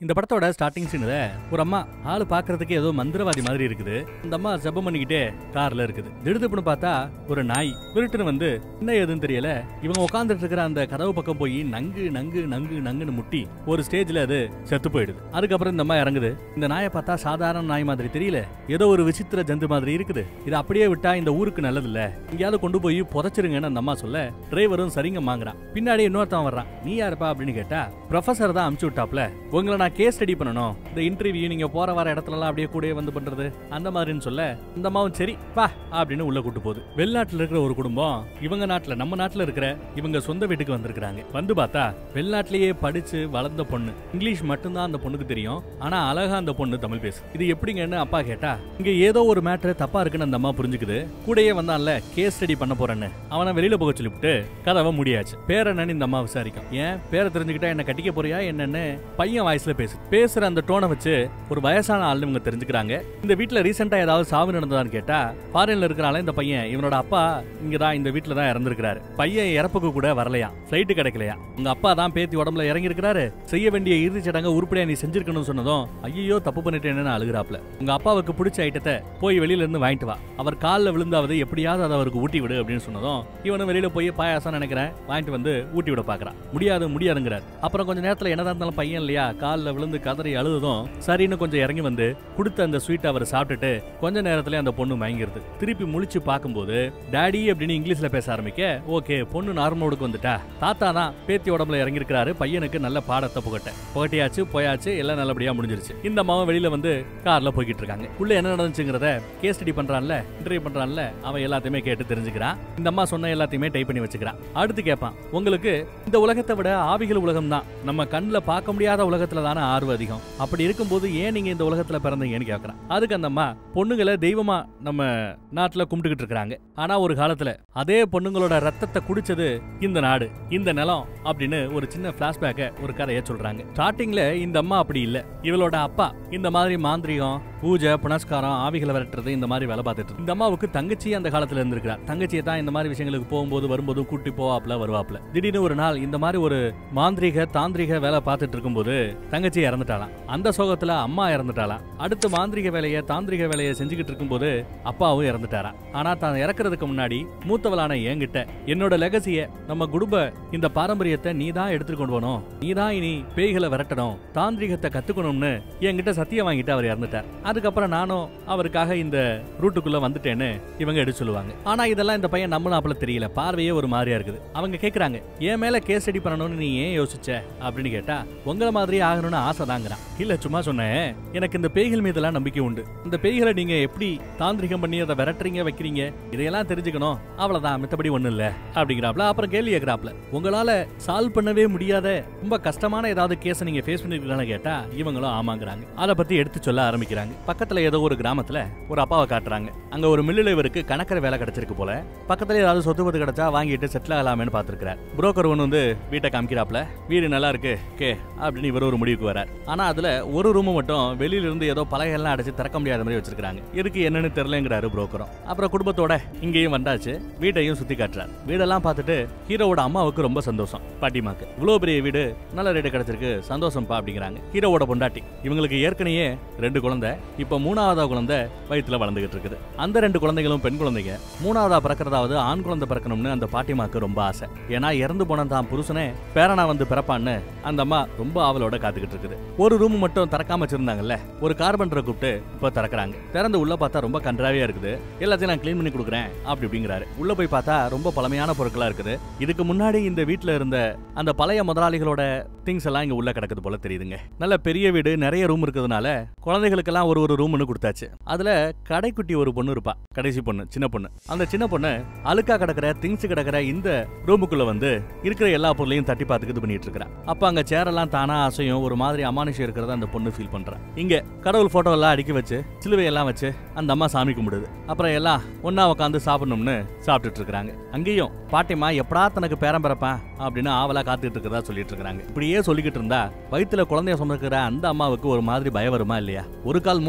இந்த படத்தோட ஸ்டார்டிங் சீன்ல ஒரு அம்மா ஆளு பாக்குறதுக்கு ஏதோ மந்திரவாதி மாதிரி இருக்குது இந்த அம்மா ஜெபம் பண்ணிக்கிட்டே கார்ல இருக்குது திடுதுப்புன்னு பார்த்தா ஒரு நாய் விருட்டுன்னு வந்து என்ன ஏதுன்னு தெரியல இவங்க உட்காந்துட்டு இருக்கிற அந்த கதவு பக்கம் போய் நங்கு நங்கு நங்கு நங்குன்னு முட்டி ஒரு ஸ்டேஜ்ல அது செத்து போயிடுது அதுக்கப்புறம் இந்த அம்மா இறங்குது இந்த நாயை பார்த்தா சாதாரண நாய் மாதிரி தெரியல ஏதோ ஒரு விசித்திர ஜந்து மாதிரி இருக்குது இது அப்படியே விட்டா இந்த ஊருக்கு நல்லது இல்ல எங்கேயாவது கொண்டு போய் புதைச்சிருங்கன்னு அந்த அம்மா சொல்ல டிரைவரும் சரிங்க மாங்குறான் பின்னாடி இன்னொருத்தன் வர்றான் நீ யாருப்பா அப்படின்னு கேட்டா ப்ரொஃபசர் தான் அமுச்சு விட்டாப்ல உங்களை நான் கேஸ் ஸ்டடி பண்ணணும் இந்த இன்டர்வியூ நீங்க போற வர இடத்துலலாம் அப்படியே கூடயே வந்து பண்றது அந்த மாதிரின்னு சொல்ல இந்த அம்மாவும் சரி பா அப்படின்னு உள்ள கூட்டு போகுது வெளிநாட்டுல இருக்கிற ஒரு குடும்பம் இவங்க நாட்டுல நம்ம நாட்டுல இருக்கிற இவங்க சொந்த வீட்டுக்கு வந்திருக்காங்க வந்து பார்த்தா வெளிநாட்டிலேயே படிச்சு வளர்ந்த பொண்ணு இங்கிலீஷ் மட்டும்தான் அந்த பொண்ணுக்கு தெரியும் ஆனா அழகா அந்த பொண்ணு தமிழ் பேசு இது எப்படிங்கன்னு அப்பா கேட்டா இங்க ஏதோ ஒரு மேட்ரு தப்பா இருக்குன்னு அந்த அம்மா புரிஞ்சுக்குது கூடயே வந்தான்ல கேஸ் ஸ்டடி பண்ண போறேன்னு அவனை வெளியில போக சொல்லிவிட்டு கதவை முடியாச்சு பேர் என்னன்னு இந்த அம்மா விசாரிக்கும் ஏன் பேரை தெரிஞ்சுக்கிட்டா என்ன கட்டிக்க போறியா என்னன்னு பையன் வாய்ஸ்ல பேசு பேசுற அந்த டோனை வச்சு ஒரு வயசான ஆள் இவங்க தெரிஞ்சுக்கிறாங்க இந்த வீட்ல ரீசெண்டா ஏதாவது சாவு நடந்ததான்னு கேட்டா ஃபாரின்ல இருக்கிறனால இந்த பையன் இவனோட அப்பா இங்க தான் இந்த வீட்ல தான் இறந்திருக்கிறாரு பையன் இறப்புக்கு கூட வரலையா ஃபிளைட் கிடைக்கலையா உங்க அப்பா தான் பேத்தி உடம்புல இறங்கி இருக்கிறாரு செய்ய வேண்டிய இறுதிச் சடங்க உருப்படியா நீ செஞ்சிருக்கணும்னு சொன்னதும் ஐயோ தப்பு பண்ணிட்டேன்னு அழுகுறாப்ல உங்க அப்பாவுக்கு பிடிச்ச ஐட்டத்தை போய் வெளியில இருந்து வாங்கிட்டு வா அவர் காலில் விழுந்தாவது எப்படியாவது அதை அவருக்கு ஊட்டி விடு அப்படின்னு சொன்னதும் இவனும் வெளியில போய் பாயாசம் நினைக்கிறேன் வாங்கிட்டு வந்து ஊட்டி விட பாக்குறான் முடியாது முடியாதுங்கிறார் அப்புறம் கொஞ்ச நேரத்துல என்னதான் இருந்தாலும் பையன் இல்லையா காலில் விழுந்து கதறி அழுதும் சரின்னு கொஞ்சம் இறங்கி வந்து கொடுத்த அந்த ஸ்வீட் அவர் சாப்பிட்டுட்டு கொஞ்ச நேரத்துல அந்த பொண்ணு மயங்கிருது திருப்பி முழிச்சு பார்க்கும்போது டாடி அப்படின்னு இங்கிலீஷ்ல பேச ஆரம்பிக்க ஓகே பொண்ணு நார்மலோடுக்கு வந்துட்டா தாத்தா தான் பேத்தி உடம்புல இறங்கியிருக்கிறாரு பையனுக்கு நல்ல பாடத்தை புகட்ட புகட்டியாச்சு போயாச்சு எல்லாம் நல்லபடியா முடிஞ்சிருச்சு இந்த அம்மாவும் வெளியில வந்து கார்ல போய்கிட்டு இருக்காங்க உள்ள என்ன நடந்துச்சுங்கிறத கேஸ் ஸ்டடி பண்றான்ல இன்டர்வியூ பண்றான்ல அவன் எல்லாத்தையுமே கேட்டு தெரிஞ்சுக்கிறான் இந்த அம்மா சொன்ன எல்லாத்தையுமே டைப் பண்ணி வச்சுக்கிறான் அடுத்து கேட்பான் உங்களுக்கு இந்த உலகத்தை விட ஆவிகள் உலகம் தான் நம்ம கண்ணுல பார்க்க முடியாத உலகத்துல தானே ஆர்வம் அதிகம் அப்படி இருக்கும்போது ஏன் நீங்க இந்த உலகத்துல பிறந்தீங்கன்னு கேட்கறான் அதுக்கு அந்த அம்மா பொண்ணுங்களை தெய்வமா நம்ம நாட்டுல கும்பிட்டுக்கிட்டு இருக்காங்க ஆனா ஒரு காலத்துல அதே பொண்ணுங்களோட ரத்தத்தை குடிச்சது இந்த நாடு இந்த நிலம் அப்படின்னு ஒரு சின்ன பிளாஷ்பேக்க ஒரு கதையை சொல்றாங்க ஸ்டார்டிங்ல இந்த அம்மா அப்படி இல்ல இவளோட அப்பா இந்த மாதிரி மாந்திரிகம் பூஜை புனஸ்காரம் ஆவிகளை விரட்டுறது இந்த மாதிரி வேலை பார்த்துட்டு இருக்கு. இந்த அம்மாவுக்கு தங்கச்சி அந்த காலத்துல இருந்திருக்கிறார் தங்கச்சியை தான் இந்த மாதிரி விஷயங்களுக்கு போகும்போது வரும்போது கூட்டி போவாப்ல வருவாப்ல திடீர்னு ஒரு நாள் இந்த மாதிரி ஒரு மாந்திரிக தாந்திரிக வேலை பார்த்துட்டு இருக்கும்போது தங்கச்சி இறந்துட்டாளாம் அந்த சோகத்துல அம்மா இறந்துட்டாளாம் அடுத்து மாந்திரிக வேலையை தாந்திரிக வேலையை செஞ்சுக்கிட்டு இருக்கும்போது அப்பாவும் இறந்துட்டாராம் ஆனா தான் இறக்குறதுக்கு முன்னாடி மூத்தவளான என்கிட்ட என்னோட லெகசிய நம்ம குடும்ப இந்த பாரம்பரியத்தை நீ தான் எடுத்துட்டு கொண்டு போகணும் நீ தான் இனி பேய்களை விரட்டணும் தாந்திரிகத்தை கத்துக்கணும்னு என்கிட்ட சத்தியம் வாங்கிட்டு அவர் இறந்துட்டார் அதுக்கப்புறம் நானும் அவருக்காக இந்த ரூட்டுக்குள்ள வந்துட்டேன்னு இவங்க எடுத்து சொல்லுவாங்க ஆனா இதெல்லாம் இந்த பையன் நம்மளாப்புல தெரியல பார்வையே ஒரு மாதிரியா இருக்குது அவங்க கேக்குறாங்க என் மேல கேஸ் ஸ்டடி பண்ணணும்னு நீ ஏன் யோசிச்ச அப்படின்னு கேட்டா உங்கள மாதிரி ஆகணும்னு ஆசை தாங்கிறான் இல்ல சும்மா சொன்னேன் எனக்கு இந்த பேய்கள் மீதெல்லாம் நம்பிக்கை உண்டு இந்த பேய்களை நீங்க எப்படி தாந்திரிகம் பண்ணி அதை விரட்டுறீங்க வைக்கிறீங்க இதையெல்லாம் தெரிஞ்சுக்கணும் அவ்வளவுதான் மித்தபடி ஒண்ணும் இல்ல அப்படிங்கிறாப்ல அப்புறம் கேள்வி கேட்கறாப்ல உங்களால சால்வ் பண்ணவே முடியாத ரொம்ப கஷ்டமான ஏதாவது கேஸை நீங்க ஃபேஸ் பண்ணிருக்கீங்களான்னு கேட்டா இவங்களும் ஆமாங்கிறாங்க அதை பத்தி எடுத்து சொல்ல ஆரம்பிக்கிறாங்க பக்கத்துல ஏதோ ஒரு கிராமத்துல ஒரு அப்பாவை காட்டுறாங்க அங்க ஒரு மில்லுல இவருக்கு கணக்கரை வேலை கிடைச்சிருக்கு போல பக்கத்துல ஏதாவது சொத்து பத்து கிடைச்சா வாங்கிட்டு செட்டில் ஆகலாமேன்னு பாத்துருக்காரு புரோக்கர் ஒன்று வந்து வீட்டை காமிக்கிறாப்ல வீடு நல்லா இருக்கு கே அப்படின்னு இவர் ஒரு முடிவுக்கு வரார் ஆனா அதுல ஒரு ரூம் மட்டும் வெளியில இருந்து ஏதோ பலகையெல்லாம் அடைச்சு திறக்க முடியாத மாதிரி வச்சிருக்காங்க எதுக்கு என்னன்னு தெரியலங்கிறாரு புரோக்கரும் அப்புறம் குடும்பத்தோட இங்கேயும் வந்தாச்சு வீட்டையும் சுத்தி காட்டுறார் வீடெல்லாம் பார்த்துட்டு ஹீரோவோட அம்மாவுக்கு ரொம்ப சந்தோஷம் பாட்டிமாக்கு இவ்வளவு பெரிய வீடு நல்ல ரேட்டு கிடைச்சிருக்கு சந்தோஷம்ப்பா அப்படிங்கிறாங்க ஹீரோவோட பொண்டாட்டி இவங்களுக்கு ஏற்கனவே ரெண்டு குழந்தை இப்ப மூணாவதா குழந்தை வயித்துல வளர்ந்துகிட்டு இருக்குது அந்த ரெண்டு குழந்தைகளும் பெண் குழந்தைங்க மூணாவதா பிறக்கிறதாவது ஆண் குழந்தை பிறக்கணும்னு அந்த பாட்டிமாக்கு ரொம்ப ஆசை ஏன்னா இறந்து போன தான் புருஷனே பேரனா வந்து பிறப்பான்னு அந்த அம்மா ரொம்ப ஆவலோட காத்துக்கிட்டு இருக்குது ஒரு ரூம் மட்டும் திறக்காம வச்சிருந்தாங்கல்ல ஒரு கார்பெண்டரை கூப்பிட்டு இப்ப திறக்கறாங்க திறந்து உள்ள பார்த்தா ரொம்ப கன்றாவியா இருக்குது எல்லாத்தையும் நான் க்ளீன் பண்ணி கொடுக்குறேன் அப்படி இப்படிங்கிறாரு உள்ள போய் பார்த்தா ரொம்ப பழமையான பொருட்களா இருக்குது இதுக்கு முன்னாடி இந்த வீட்ல இருந்த அந்த பழைய முதலாளிகளோட திங்ஸ் எல்லாம் இங்க உள்ள கிடக்குது போல தெரியுதுங்க நல்ல பெரிய வீடு நிறைய ரூம் இருக்கிறதுனால குழந்தைகளுக்கெல்லாம் ஒரு ஒரு ரூம்னு கொடுத்தாச்சு அதுல கடைக்குட்டி ஒரு பொண்ணு இருப்பா கடைசி பொண்ணு சின்ன பொண்ணு அந்த சின்ன பொண்ணு அழுக்கா கிடக்குற திங்ஸ் கிடக்குற இந்த ரூமுக்குள்ள வந்து இருக்கிற எல்லா பொருளையும் தட்டி பார்த்துக்கு இது பண்ணிட்டு இருக்கிறா அப்ப அங்க சேரெல்லாம் தானா அசையும் ஒரு மாதிரி அமானுஷம் இருக்கிறத அந்த பொண்ணு ஃபீல் பண்றா இங்க கடவுள் போட்டோ எல்லாம் அடுக்கி வச்சு சிலுவை எல்லாம் வச்சு அந்த அம்மா சாமி கும்பிடுது அப்புறம் எல்லாம் ஒண்ணா உட்காந்து சாப்பிடணும்னு சாப்பிட்டுட்டு இருக்காங்க அங்கேயும் பாட்டிமா எப்படா தனக்கு பேரம் பிறப்பான் அப்படின்னு ஆவலா காத்துட்டு இருக்கிறதா சொல்லிட்டு இருக்காங்க இப்படியே சொல்லிக்கிட்டு இருந்தா வயித்துல குழந்தைய சுமக்கிற அந்த அம்மாவுக்கு ஒரு மாதிரி பயம் வருமா இல்லையா ஒரு கால் மூணு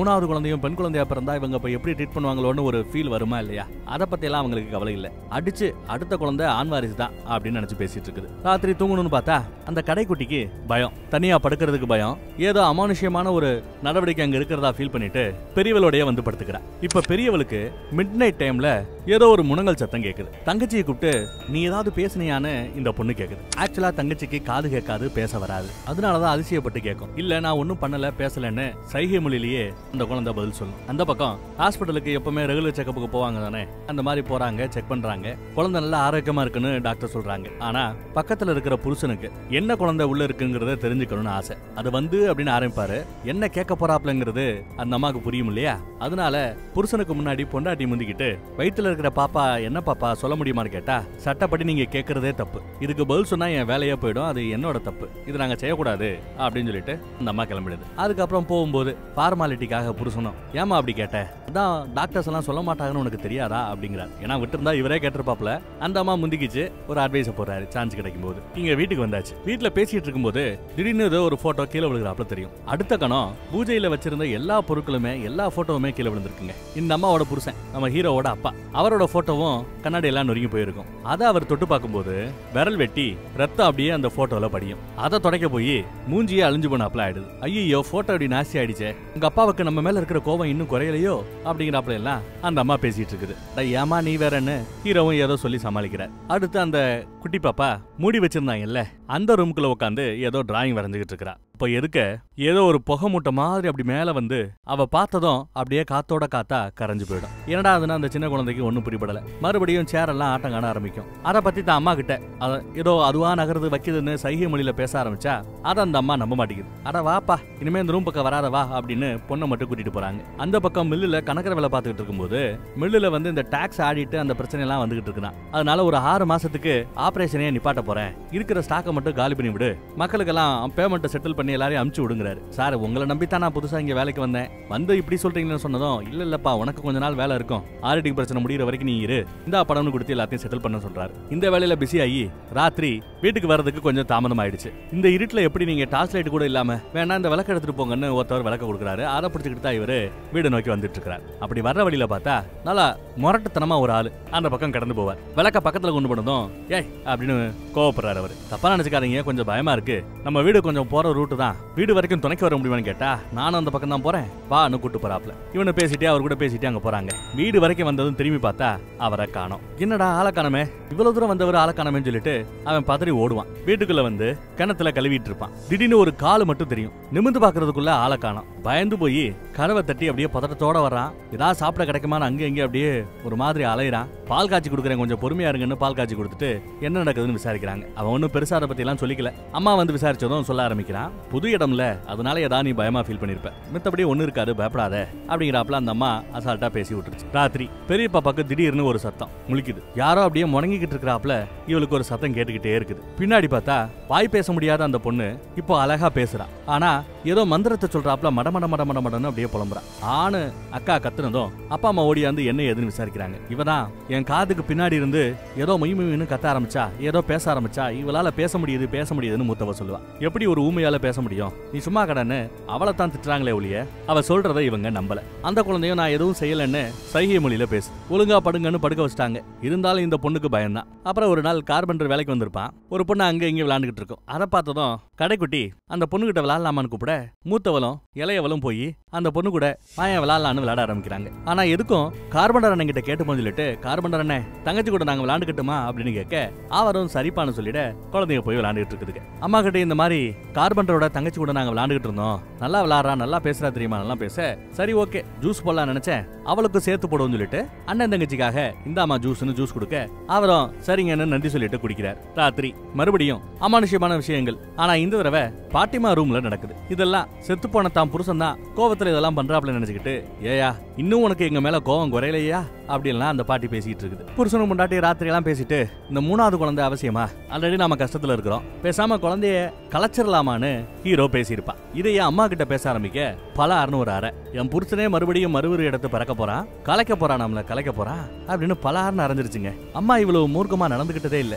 மூணாவது குழந்தையும் பெண் குழந்தையா பிறந்தா இவங்க இப்ப எப்படி ட்ரீட் பண்ணுவாங்களோன்னு ஒரு ஃபீல் வருமா இல்லையா அதை பத்தி எல்லாம் அவங்களுக்கு கவலை இல்ல அடிச்சு அடுத்த குழந்தை ஆண் வாரிசு தான் அப்படின்னு நினைச்சு பேசிட்டு இருக்குது ராத்திரி தூங்கணும்னு பார்த்தா அந்த கடைக்குட்டிக்கு பயம் தனியா படுக்கிறதுக்கு பயம் ஏதோ அமானுஷ்யமான ஒரு நடவடிக்கை அங்க இருக்கிறதா ஃபீல் பண்ணிட்டு பெரியவளோடய வந்து படுத்துக்கிறா இப்ப பெரியவளுக்கு மிட் நைட் டைம்ல ஏதோ ஒரு முனங்கல் சத்தம் கேக்குது தங்கச்சியை கூப்பிட்டு நீ ஏதாவது பேசுனியான்னு இந்த பொண்ணு கேக்குது ஆக்சுவலா தங்கச்சிக்கு காது கேட்காது பேச வராது அதனாலதான் அதிசயப்பட்டு கேட்கும் இல்ல நான் ஒன்னும் பண்ணல பேசலன்னு சைகை மொழியிலேயே அந்த குழந்தை பதில் சொல்லும் அந்த பக்கம் ஹாஸ்பிட்டலுக்கு எப்பவுமே ரெகுலர் செக்கப்புக்கு போவாங்க தானே அந்த மாதிரி போறாங்க செக் பண்றாங்க குழந்தை நல்லா ஆரோக்கியமா இருக்குன்னு டாக்டர் சொல்றாங்க ஆனா பக்கத்துல இருக்கிற புருஷனுக்கு என்ன குழந்தை உள்ள இருக்குங்கிறத தெரிஞ்சுக்கணும்னு ஆசை அது வந்து அப்படின்னு ஆரம்பிப்பாரு என்ன கேட்க போறாப்லங்கிறது அந்த அம்மாவுக்கு புரியும் இல்லையா அதனால புருஷனுக்கு முன்னாடி பொண்டாட்டி முந்திக்கிட்டு வயித்துல இருக்கிற பாப்பா என்ன பாப்பா சொல்ல முடியுமான்னு கேட்டா சட்டப்படி நீங்க கேட்கறதே தப்பு இதுக்கு பதில் சொன்னா என் வேலையே போயிடும் அது என்னோட தப்பு இது நாங்க செய்யக்கூடாது அப்படின்னு சொல்லிட்டு அந்த அம்மா கிளம்பிடுது அதுக்கப்புறம் போகும்போது ஃபார்மாலிட்டிக்காக புருஷனும் ஏமா அப்படி கேட்ட அதான் டாக்டர்ஸ் எல்லாம் சொல்ல மாட்டாங்கன்னு உனக்கு தெரியாதா அப்படிங்கிறார் ஏன்னா விட்டுருந்தா இவரே கேட்டிருப்பாப்ல அந்த அம்மா முந்திக்கிச்சு ஒரு அட்வைஸ் போறாரு சான்ஸ் கிடைக்கும் போது இங்க வீட்டுக்கு வந்தாச்சு வீட்டுல பேசிட்டு இருக்கும்போது திடீர்னு ஏதோ ஒரு போட்டோ கீழே விழுகிறாப்ல தெரியும் அடுத்த கணம் பூஜையில வச்சிருந்த எல்லா பொருட்களுமே எல்லா போட்டோவுமே கீழே விழுந்திருக்குங்க இந்த அம்மாவோட புருஷன் நம்ம ஹீரோவோட அப்பா அவரோட போட்டோவும் கண்ணாடி எல்லாம் நொறுங்கி போயிருக்கும் அதை அவர் தொட்டு பார்க்கும்போது விரல் வெட்டி ரத்தம் அப்படியே அந்த போட்டோல படியும் அதை தொடக்க போய் மூஞ்சியே அழிஞ்சு போனாப்ல ஆயிடுது ஐயோ போட்டோ அப்படி நாசி ஆயிடுச்சே உங்க அப்பாவுக்கு நம்ம மேல இருக்கிற கோவம் இன்னும் குறையலையோ அப்படிங்கிறாப்ல எல்லாம் அந்த அம்மா பேசிட்டு இருக்குது டேய், ஏம்மா நீ வேறன்னு ஹீரோவும் ஏதோ சொல்லி சமாளிக்கிறார் அடுத்து அந்த குட்டி பாப்பா மூடி வச்சிருந்தாங்கல்ல அந்த ரூமுக்குள்ள உட்காந்து ஏதோ டிராயிங் வரைஞ்சுக்கிட்டு இருக்கிறா இப்போ எதுக்க ஏதோ ஒரு புகை மூட்டை மாதிரி அப்படி மேல வந்து அவ பார்த்ததும் அப்படியே காத்தோட காத்தா கரைஞ்சு போயிடும் என்னடா அதுன்னா அந்த சின்ன குழந்தைக்கு ஒன்றும் பிடிபடல மறுபடியும் சேர் எல்லாம் ஆட்டம் காண ஆரம்பிக்கும் அதை பத்தி தான் அம்மா கிட்ட அத ஏதோ அதுவா நகருது வைக்குதுன்னு சைகை மொழியில பேச ஆரம்பிச்சா அதை அந்த அம்மா நம்ப மாட்டேங்குது அட வாப்பா இனிமே இந்த ரூம் பக்கம் வராத வா அப்படின்னு பொண்ணை மட்டும் கூட்டிட்டு போறாங்க அந்த பக்கம் மில்லுல கணக்கரை வேலை பார்த்துக்கிட்டு இருக்கும்போது மில்லுல வந்து இந்த டாக்ஸ் ஆடிட்டு அந்த பிரச்சனை எல்லாம் வந்துகிட்டு இருக்குதான் அதனால ஒரு ஆறு மாசத்துக்கு ஆபரேஷனே நிப்பாட்ட போறேன் இருக்கிற ஸ்டாக்கை மட்டும் காலி பண்ணி விடு மக்களுக்கெல்லாம் பேமெண்ட்டை செட்டில் பண்ணி எல்லாரையும் அமுச்சு விடுங்கிறாரு சார் உங்களை நம்பி தான் நான் புதுசா இங்க வேலைக்கு வந்தேன் வந்து இப்படி சொல்றீங்கன்னு சொன்னதும் இல்ல இல்லப்பா உனக்கு கொஞ்ச நாள் வேலை இருக்கும் ஆர்டிக் பிரச்சனை முடியிற வரைக்கும் நீ இரு இந்த படம்னு கொடுத்து எல்லாத்தையும் செட்டில் பண்ண சொல்றாரு இந்த வேலையில பிஸி ஆகி ராத்திரி வீட்டுக்கு வர்றதுக்கு கொஞ்சம் தாமதம் ஆயிடுச்சு இந்த இருட்டுல எப்படி நீங்க டார்ச் லைட் கூட இல்லாம வேணா இந்த விளக்கு எடுத்துட்டு போங்கன்னு ஒருத்தவர் விளக்க கொடுக்குறாரு அதை பிடிச்சிக்கிட்டு தான் இவரு வீடு நோக்கி வந்துட்டு இருக்காரு அப்படி வர்ற வழியில பார்த்தா நல்லா முரட்டுத்தனமா ஒரு ஆளு அந்த பக்கம் கடந்து போவார் விளக்க பக்கத்துல கொண்டு போனதும் ஏய் அப்படின்னு கோவப்படுறாரு அவரு தப்பா நினைச்சுக்காதீங்க கொஞ்சம் பயமா இருக்கு நம்ம வீடு கொஞ்சம் போற ரூட்டு தான் வீடு வரைக்கும் துணைக்கு வர முடியுமான்னு கேட்டா நானும் அந்த பக்கம் தான் போறேன் வான்னு கூட்டு போறாப்ல இவனை பேசிட்டே அவர் கூட பேசிட்டே அங்க போறாங்க வீடு வரைக்கும் வந்ததும் திரும்பி பார்த்தா அவரை காணோம் என்னடா ஆளை காணமே இவ்வளவு தூரம் வந்தவர் ஆளை காணமேன்னு சொல்லிட்டு அவன் பதறி ஓடுவான் வீட்டுக்குள்ள வந்து கிணத்துல கழுவிட்டு இருப்பான் திடீர்னு ஒரு காலு மட்டும் தெரியும் நிமிந்து பாக்குறதுக்குள்ள ஆளை காணோம் பயந்து போய் கதவை தட்டி அப்படியே பதட்டத்தோட வர்றான் ஏதாவது சாப்பிட கிடைக்குமான்னு அங்கே இங்கே அப்படியே ஒரு மாதிரி அலையிறான் பால் காய்ச்சி கொடுக்குறேன் கொஞ்சம் பொறுமையா இருங்கன்னு பால் காய்ச்சி கொடுத்துட்டு என்ன நடக்குதுன்னு விசாரிக்கிறாங்க அவன் ஒன்றும் பெருசா அதை பத்தி எல்லாம் சொல்லிக்கல அம்மா வந்து விசாரிச்சதும் சொல்ல ஆரம்பிக்கிறான் புது இடம்ல அதனால ஏதாவது நீ பயமா ஃபீல் பண்ணிருப்ப மித்தபடி ஒண்ணு இருக்காது பயப்படாத அப்படிங்கிறாப்ல அந்த அம்மா அசால்ட்டா பேசி விட்டுருச்சு ராத்திரி பெரிய பாப்பாக்கு திடீர்னு ஒரு சத்தம் முழிக்குது யாரோ அப்படியே முடங்கிக்கிட்டு இருக்கிறாப்ல இவளுக்கு ஒரு சத்தம் கேட்டுக்கிட்டே இருக்குது பின்னாடி பார்த்தா வாய் பேச முடியாத அந்த பொண்ணு இப்போ அழகா பேசுறா ஆனா ஏதோ மந்திரத்தை சொல்றாப்ல மட மட மட மட மடன்னு அப்படியே புலம்புறா ஆணு அக்கா கத்துனதும் அப்பா அம்மா ஓடியாந்து என்ன ஏதுன்னு விசாரிக்கிறாங்க இவதான் என் காதுக்கு பின்னாடி இருந்து ஏதோ மொய் மொய்னு கத்த ஆரம்பிச்சா ஏதோ பேச ஆரம்பிச்சா இவளால பேச முடியுது பேச முடியுதுன்னு மூத்தவ சொல்லுவா எப்படி ஒரு ஊமையால பேச முடியும் நீ சும்மா கடன்னு அவளை தான் திட்டுறாங்களே ஒழிய அவ சொல்றதை இவங்க நம்பல அந்த குழந்தையும் நான் எதுவும் செய்யலன்னு சைகை மொழியில பேசு ஒழுங்கா படுங்கன்னு படுக்க வச்சிட்டாங்க இருந்தாலும் இந்த பொண்ணுக்கு பயம்தான் அப்புறம் ஒரு நாள் கார்பெண்டர் வேலைக்கு வந்திருப்பான் ஒரு பொண்ணு அங்க இங்க விளையாண்டுகிட்டு இருக்கும் அதை பார்த்ததும் கடைக்குட்டி அந்த பொண்ணுகிட்ட விளையாடலாமான்னு கூப்பிட மூத்தவளும் இளையவளும் போய் அந்த பொண்ணு கூட மாயன் விளையாடலான்னு விளையாட ஆரம்பிக்கிறாங்க ஆனா எதுக்கும் கார்பெண்டர் அண்ணன் கிட்ட கேட்டு போன்னு சொல்லிட்டு கார்பெண்டர் அண்ணன் தங்கச்சி கூட நாங்க விளையாண்டுக்கிட்டுமா அப்படின்னு கேட்க அவரும் சரிப்பான்னு சொல்லிட குழந்தைங்க போய் விளையாண்டுகிட்டு இருக்குதுங்க அம்மா கிட்ட இந்த மாதிரி கார்பெண்டரோட தங்கச்சி கூட நாங்க விளையாண்டுகிட்டு இருந்தோம் நல்லா விளையாடுறா நல்லா பேசுறா தெரியுமா நல்லா பேச சரி ஓகே ஜூஸ் போடலாம் நினைச்சேன் அவளுக்கும் சேர்த்து போடுவோம்னு சொல்லிட்டு அண்ணன் தங்கச்சிக்காக இந்தாமா ஜூஸ்னு ஜூஸ் கொடுக்க அவரும் சரிங்கன்னு நன்றி சொல்லிட்டு குடிக்கிறார் ராத்திரி மறுபடியும் அமானுஷ்யமான விஷயங்கள் ஆனா இந்த தடவை பாட்டிமா ரூம்ல நடக்குது இதெல்லாம் செத்து போன தான் புருஷன் தான் கோவத்துல இதெல்லாம் பண்றாப்ல நினைச்சுக்கிட்டு ஏயா இன்னும் உனக்கு எங்க மேல கோவம் குறையலையா அப்படின்லாம் அந்த பாட்டி பேசிட்டு இருக்குது புருஷனும் முண்டாட்டி ராத்திரி எல்லாம் பேசிட்டு இந்த மூணாவது குழந்தை அவசியமா ஆல்ரெடி நாம கஷ்டத்துல இருக்கிறோம் பேசாம குழந்தைய கலைச்சிடலாமான்னு ஹீரோ பேசியிருப்பா இதையே அம்மா கிட்ட பேச ஆரம்பிக்க பல ஒரு அறை என் புருஷனே மறுபடியும் மறுவரு இடத்து பறக்க போறான் கலைக்க போறான் நம்மள கலைக்க போறான் அப்படின்னு பல அறைஞ்சிருச்சுங்க அம்மா இவ்வளவு மூர்க்கமா நடந்துகிட்டதே இல்ல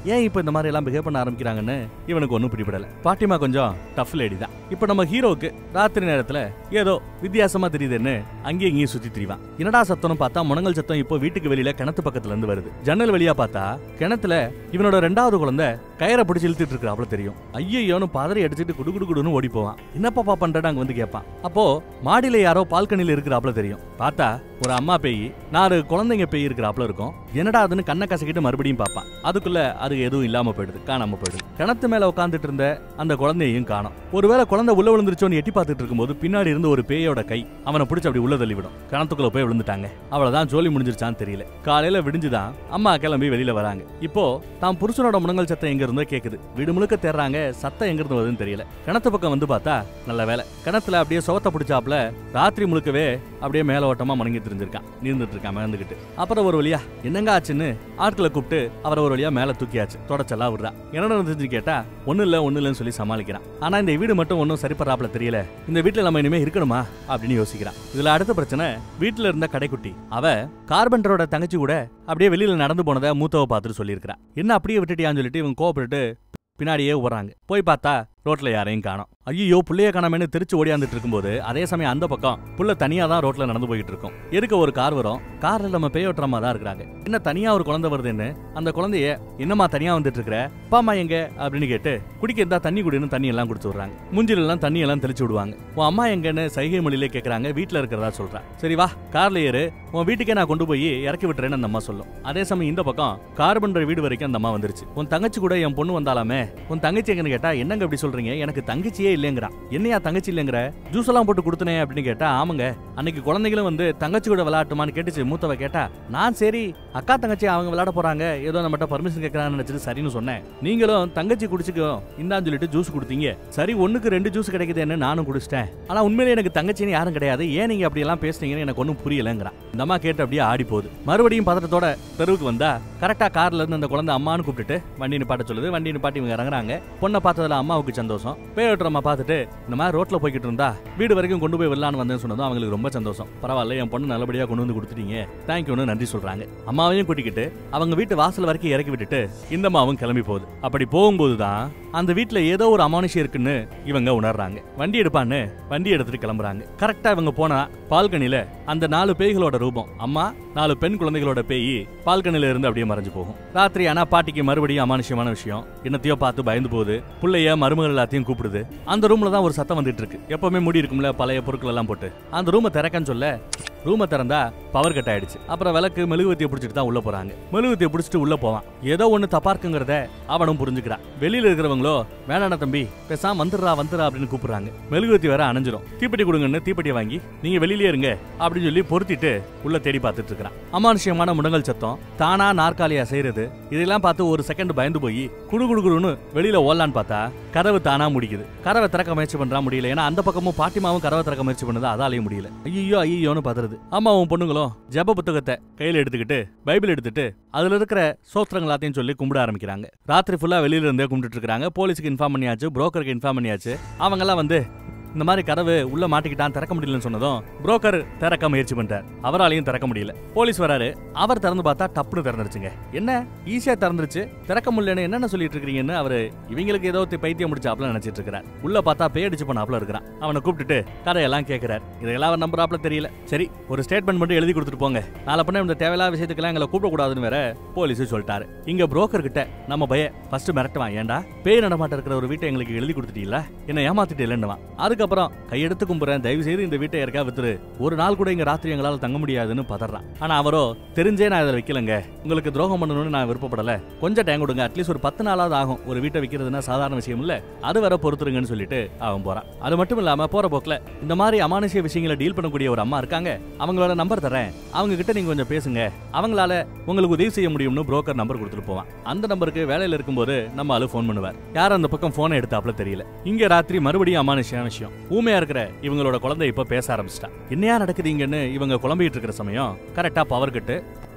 ஏன் இப்போ இந்த மாதிரி எல்லாம் பிஹேவ் பண்ண ஆரம்பிக்கிறாங்கன்னு இவனுக்கு ஒன்றும் பிடிபடல பாட்டிமா கொஞ்சம் டஃப் லேடி தான் இப்போ நம்ம ஹீரோக்கு ராத்திரி நேரத்துல ஏதோ வித்தியாசமா தெரியுதுன்னு அங்கேயும் இங்கேயும் சுத்தி திரிவான் என்னடா சத்தம்னு பார்த்தா முனங்கல் சத்தம் இப்போ வீட்டுக்கு வெளியில கிணத்து பக்கத்துல இருந்து வருது ஜன்னல் வழியா பார்த்தா கிணத்துல இவனோட ரெண்டாவது குழந்தை கயிறை பிடிச்சு இழுத்துட்டு இருக்கிறாப்புல தெரியும் ஐயோன்னு பதறி அடிச்சுட்டு குடு குடு குடுன்னு ஓடி போவான் என்ன பாப்பா பண்றேன்னு அங்க வந்து கேட்பான் அப்போ மாடியில யாரோ பால்கனில இருக்கிறாப்புல தெரியும் பார்த்தா ஒரு அம்மா பேய் நாலு குழந்தைங்க பேய் இருக்கிறாப்புல இருக்கும் என்னடா அதுன்னு கண்ணை கசக்கிட்டு மறுபடியும் பார்ப்பான் அதுக்குள்ள அது எதுவும் இல்லாம போயிடுது காணாம போயிடுது கிணத்து மேல உட்காந்துட்டு இருந்த அந்த குழந்தையையும் காணோம் ஒருவேளை குழந்தை உள்ள விழுந்துருச்சோன்னு எட்டி பார்த்துட்டு இருக்கும்போது பின்னாடி இருந்து ஒரு பேயோட கை அவனை பிடிச்சி அப்படி உள்ள தள்ளி விடும் கிணத்துக்குள்ள போய் விழுந்துட்டாங்க அவ்வளவுதான் ஜோலி முடிஞ்சிருச்சான்னு தெரியல காலையில விடிஞ்சுதான் அம்மா கிளம்பி வெளியில வராங்க இப்போ தான் புருஷனோட முனங்கல் சத்தம் எங்க இருந்தோ கேக்குது வீடு முழுக்க தேடுறாங்க சத்தம் எங்க இருந்து வருதுன்னு தெரியல கிணத்து பக்கம் வந்து பார்த்தா நல்ல வேலை கிணத்துல அப்படியே சுவத்தை பிடிச்சாப்ல ராத்திரி முழுக்கவே அப்படியே மேல ஓட்டமா மணங்கி தெரிஞ்சிருக்கான் நீந்துட்டு இருக்கான் மேந்துக்கிட்டு அப்புறம் ஒரு வழியா என்னங்க ஆச்சுன்னு ஆட்களை கூப்பிட்டு அவரை ஒரு வழியா மேல தூக்கியாச்சு தொடச்செல்லாம் விடுறா என்ன நடந்துச்சு கேட்டா ஒண்ணு இல்ல ஒண்ணு இல்லைன்னு சொல்லி சமாளிக்கிறான் ஆனா இந்த வீடு மட்டும் ஒன்றும் சரிப்படுறாப்புல தெரியல இந்த வீட்டுல நம்ம இனிமே இருக்கணுமா அப்படின்னு யோசிக்கிறான் இதுல அடுத்த பிரச்சனை வீட்டுல இருந்த கடைக்குட்டி அவ கார்பெண்டரோட தங்கச்சி கூட அப்படியே வெளியில நடந்து போனதை மூத்தவ பார்த்துட்டு சொல்லியிருக்கிறா என்ன அப்படியே விட்டுட்டியான்னு சொல்லிட்டு இவங்க கோவப்பட்டு பின்னாடியே ஓடுறாங்க போய் பார்த்தா ரோட்ல யாரையும் காணோம் ஐயோ புள்ளைய காணாமேனு திருச்சி ஓடியாந்துட்டு இருக்கும்போது அதே சமயம் அந்த பக்கம் புள்ள தனியா தான் ரோட்ல நடந்து போயிட்டு இருக்கும் எதுக்க ஒரு கார் வரும் கார்ல நம்ம பேயோட்டுறமா தான் இருக்கிறாங்க என்ன தனியா ஒரு குழந்தை வருதுன்னு அந்த குழந்தைய என்னம்மா தனியா வந்துட்டு இருக்கிற அப்பா அம்மா எங்க அப்படின்னு கேட்டு குடிக்க இருந்தா தண்ணி குடின்னு தண்ணி எல்லாம் குடிச்சு விடுறாங்க மூஞ்சில எல்லாம் தண்ணி எல்லாம் தெளிச்சு விடுவாங்க உன் அம்மா எங்கன்னு சைகை மொழியிலே கேக்குறாங்க வீட்டுல இருக்கிறதா சொல்றா சரி வா கார்ல ஏறு உன் வீட்டுக்கே நான் கொண்டு போய் இறக்கி விட்டுறேன்னு அந்த அம்மா சொல்லும் அதே சமயம் இந்த பக்கம் கார் பண்ற வீடு வரைக்கும் அந்த அம்மா வந்துருச்சு உன் தங்கச்சி கூட என் பொண்ணு வந்தாலாமே உன் தங்கச்சி எங்கன்னு கேட்டா என்னங்க அப்படி சொல்றீங்க எனக்கு தங்கச்சியே இல்லைங்கிறான் என்னையா தங்கச்சி இல்லைங்கிற ஜூஸ் எல்லாம் போட்டு கொடுத்தனே அப்படின்னு கேட்டா ஆமாங்க அன்னைக்கு குழந்தைகளும் வந்து தங்கச்சி கூட விளையாட்டுமான்னு கேட்டுச்சு மூத்தவ கேட்டா நான் சரி அக்கா தங்கச்சி அவங்க விளையாட போறாங்க ஏதோ நம்மகிட்ட பர்மிஷன் கேட்கறான்னு நினைச்சிட்டு சரின்னு சொன்னேன் நீங்களும் தங்கச்சி குடிச்சுக்கோ இந்தான்னு சொல்லிட்டு ஜூஸ் கொடுத்தீங்க சரி ஒண்ணுக்கு ரெண்டு ஜூஸ் கிடைக்குதுன்னு நானும் குடிச்சிட்டேன் ஆனா உண்மையிலே எனக்கு தங்கச்சின்னு யாரும் கிடையாது ஏன் நீங்க அப்படி எல்லாம் பேசுனீங்கன்னு எனக்கு ஒன்றும் புரியலங்கிறான் இந்த அம்மா கேட்டு அப்படியே ஆடி போகுது மறுபடியும் பதட்டத்தோட தெருவுக்கு வந்தா கரெக்டா கார்ல இருந்து அந்த குழந்தை அம்மான்னு கூப்பிட்டுட்டு வண்டி நிப்பாட்ட சொல்லுது வண்டி நிப்பாட்டி இவங்க இறங்குறாங்க பொண்ணை பார்த்ததுல அம்மாவுக்கு சந்தோஷம் பேயோட்டுறமா பார்த்துட்டு இந்த மாதிரி ரோட்ல போய்கிட்டு இருந்தா வீடு வரைக்கும் கொண்டு போய் விடலான்னு வந்தேன்னு சொன்னதும் அவங்களுக்கு ரொம்ப சந்தோஷம் பரவாயில்ல என் பொண்ணு நல்லபடியா கொண்டு வந்து கொடுத்துட்டீங்க தேங்க்யூன்னு நன்றி சொல்றாங்க அம்மாவையும் கூட்டிக்கிட்டு அவங்க வீட்டு வாசல் வரைக்கும் இறக்கி விட்டுட்டு இந்த அம்மாவும் கிளம்பி போகுது அப்படி போகும்போது தான் அந்த வீட்ல ஏதோ ஒரு அமானுஷம் இருக்குன்னு இவங்க உணர்றாங்க வண்டி எடுப்பான்னு வண்டி எடுத்துட்டு கிளம்புறாங்க கரெக்டா இவங்க போனா பால்கனில அந்த நாலு பேய்களோட ரூபம் அம்மா நாலு பெண் குழந்தைகளோட பேய் பால்கனில இருந்து அப்படியே மறைஞ்சு போகும் ராத்திரி ஆனா பாட்டிக்கு மறுபடியும் அமானுஷ்யமான விஷயம் என்னத்தையோ பார்த்து பயந்து போகுது புள்ளைய மருமகள் எல்லாத்தையும் கூப்பிடுது அந்த ரூம்ல தான் ஒரு சத்தம் வந்துட்டு இருக்கு எப்பவுமே முடி இருக்கும்ல பழைய பொருட்கள் எல்லாம் போட்டு அந்த ரூமை திறக்கன்னு சொல்ல ரூமை திறந்தா பவர் கட் ஆயிடுச்சு அப்புறம் விளக்கு மெழுகுவத்தியை பிடிச்சிட்டு தான் உள்ள போறாங்க மெழுகுவத்தியை பிடிச்சிட்டு உள்ள போவான் ஏதோ ஒண்ணு தப்பா இருக்குங்கிறத அவனும் புரிஞ்சுக்கிறான் வெளியில இருக்கிறவங்களோ வேணாண்ணா தம்பி பேசாம வந்துடுறா வந்துடுறா அப்படின்னு கூப்பிடுறாங்க மெழுகுவத்தி வேற அணைஞ்சிரும் தீப்பெட்டி கொடுங்கன்னு தீப்பெட்டியை வாங்கி நீங்க வெளியிலே இருங்க அப்படின்னு சொல்லி பொருத்திட்டு உள்ள தேடி பார்த்துட்டு இருக்கிறான் அமானுஷ்யமான முடங்கல் சத்தம் தானா நாற்காலியா செய்யறது இதெல்லாம் பார்த்து ஒரு செகண்ட் பயந்து போய் குடு குடு குடுன்னு வெளியில ஓடலான்னு பார்த்தா கதவு தானா முடிக்குது கதவை திறக்க முயற்சி பண்றா முடியல ஏன்னா அந்த பக்கமும் பாட்டிமாவும் கதவை திறக்க முயற்சி பண்ணுது அதாலையும் முடியல ஐயோ ஐயோன்னு பதறுது அம்மாவும் பொண்ணுங்களும் ஜெப புத்தகத்தை கையில எடுத்துக்கிட்டு பைபிள் எடுத்துட்டு அதுல இருக்கிற சோத்திரங்கள் எல்லாத்தையும் சொல்லி கும்பிட ஆரம்பிக்கிறாங்க ராத்திரி ஃபுல்லா வெளியில இருந்தே கும்பிட்டு இருக்காங்க போலீஸுக்கு இன்ஃபார்ம் பண்ணியாச்சு புரோக்கருக்கு இன்ஃபார்ம் பண்ணியாச்சு அவங்க எல்லாம் வந்து இந்த மாதிரி கதவு உள்ள மாட்டிக்கிட்டான் திறக்க முடியலன்னு சொன்னதும் புரோக்கர் திறக்க முயற்சி பண்ணிட்டார் அவராலையும் திறக்க முடியல போலீஸ் வராரு அவர் திறந்து பார்த்தா டப்புன்னு திறந்துருச்சுங்க என்ன ஈஸியா திறந்துருச்சு திறக்க முடியலன்னு என்னென்ன சொல்லிட்டு இருக்கீங்கன்னு அவரு இவங்களுக்கு ஏதோ தி- பைத்தியம் முடிச்சாப்ல நினைச்சிட்டு இருக்கிறார் உள்ள பார்த்தா பேயடிச்சு பண்ணாப்ல இருக்கிறான் அவனை கூப்பிட்டுட்டு கதையெல்லாம் கேட்கிறார் இதெல்லாம் அவர் நம்புறாப்ல தெரியல சரி ஒரு ஸ்டேட்மெண்ட் மட்டும் எழுதி கொடுத்துட்டு போங்க நாளை பண்ண இந்த தேவையில்லாத விஷயத்துக்கெல்லாம் எங்களை கூப்பிடக்கூடாதுன்னு வேற போலீஸ் சொல்லிட்டாரு இங்க புரோக்கர் கிட்ட நம்ம பய ஃபர்ஸ்ட் மிரட்டுவான் ஏன்டா பேய் நடமாட்டம் இருக்கிற ஒரு வீட்டை எங்களுக்கு எழுதி கொடுத்துட்டீங்களா என்ன ஏமாத்திட்டு இல்லைன்னுவான் அதுக்கப்புறம் கையெடுத்து கும்புறேன் தயவு செய்து இந்த வீட்டை யாருக்கா வித்துரு ஒரு நாள் கூட இங்க ராத்திரி எங்களால தங்க முடியாதுன்னு பதறான் ஆனா அவரோ தெரிஞ்சே நான் இதை வைக்கலங்க உங்களுக்கு துரோகம் பண்ணணும்னு நான் விருப்பப்படல கொஞ்சம் டைம் கொடுங்க அட்லீஸ்ட் ஒரு பத்து நாளாவது ஆகும் ஒரு வீட்டை விற்கிறதுனா சாதாரண விஷயம் இல்ல அது வர பொறுத்துருங்கன்னு சொல்லிட்டு அவன் போறான் அது மட்டும் இல்லாம போற போக்குல இந்த மாதிரி அமானுஷ்ய விஷயங்களை டீல் பண்ணக்கூடிய ஒரு அம்மா இருக்காங்க அவங்களோட நம்பர் தரேன் அவங்க கிட்ட நீங்க கொஞ்சம் பேசுங்க அவங்களால உங்களுக்கு உதவி செய்ய முடியும்னு புரோக்கர் நம்பர் கொடுத்துட்டு போவான் அந்த நம்பருக்கு வேலையில இருக்கும்போது நம்ம ஆளு ஃபோன் பண்ணுவார் யார் அந்த பக்கம் போனை எடுத்தாப்ல தெரியல இங்க ராத்திரி மறுபடியும் அமானுஷ்யான விஷயம் ஊமையா இருக்கிற இவங்களோட குழந்தை இப்ப பேச ஆரம்பிச்சிட்டா என்னையா நடக்குதுங்கன்னு இவங்க குழம்பிட்டு இருக்கிற சமயம் கரெக்டா பவர் கட்டு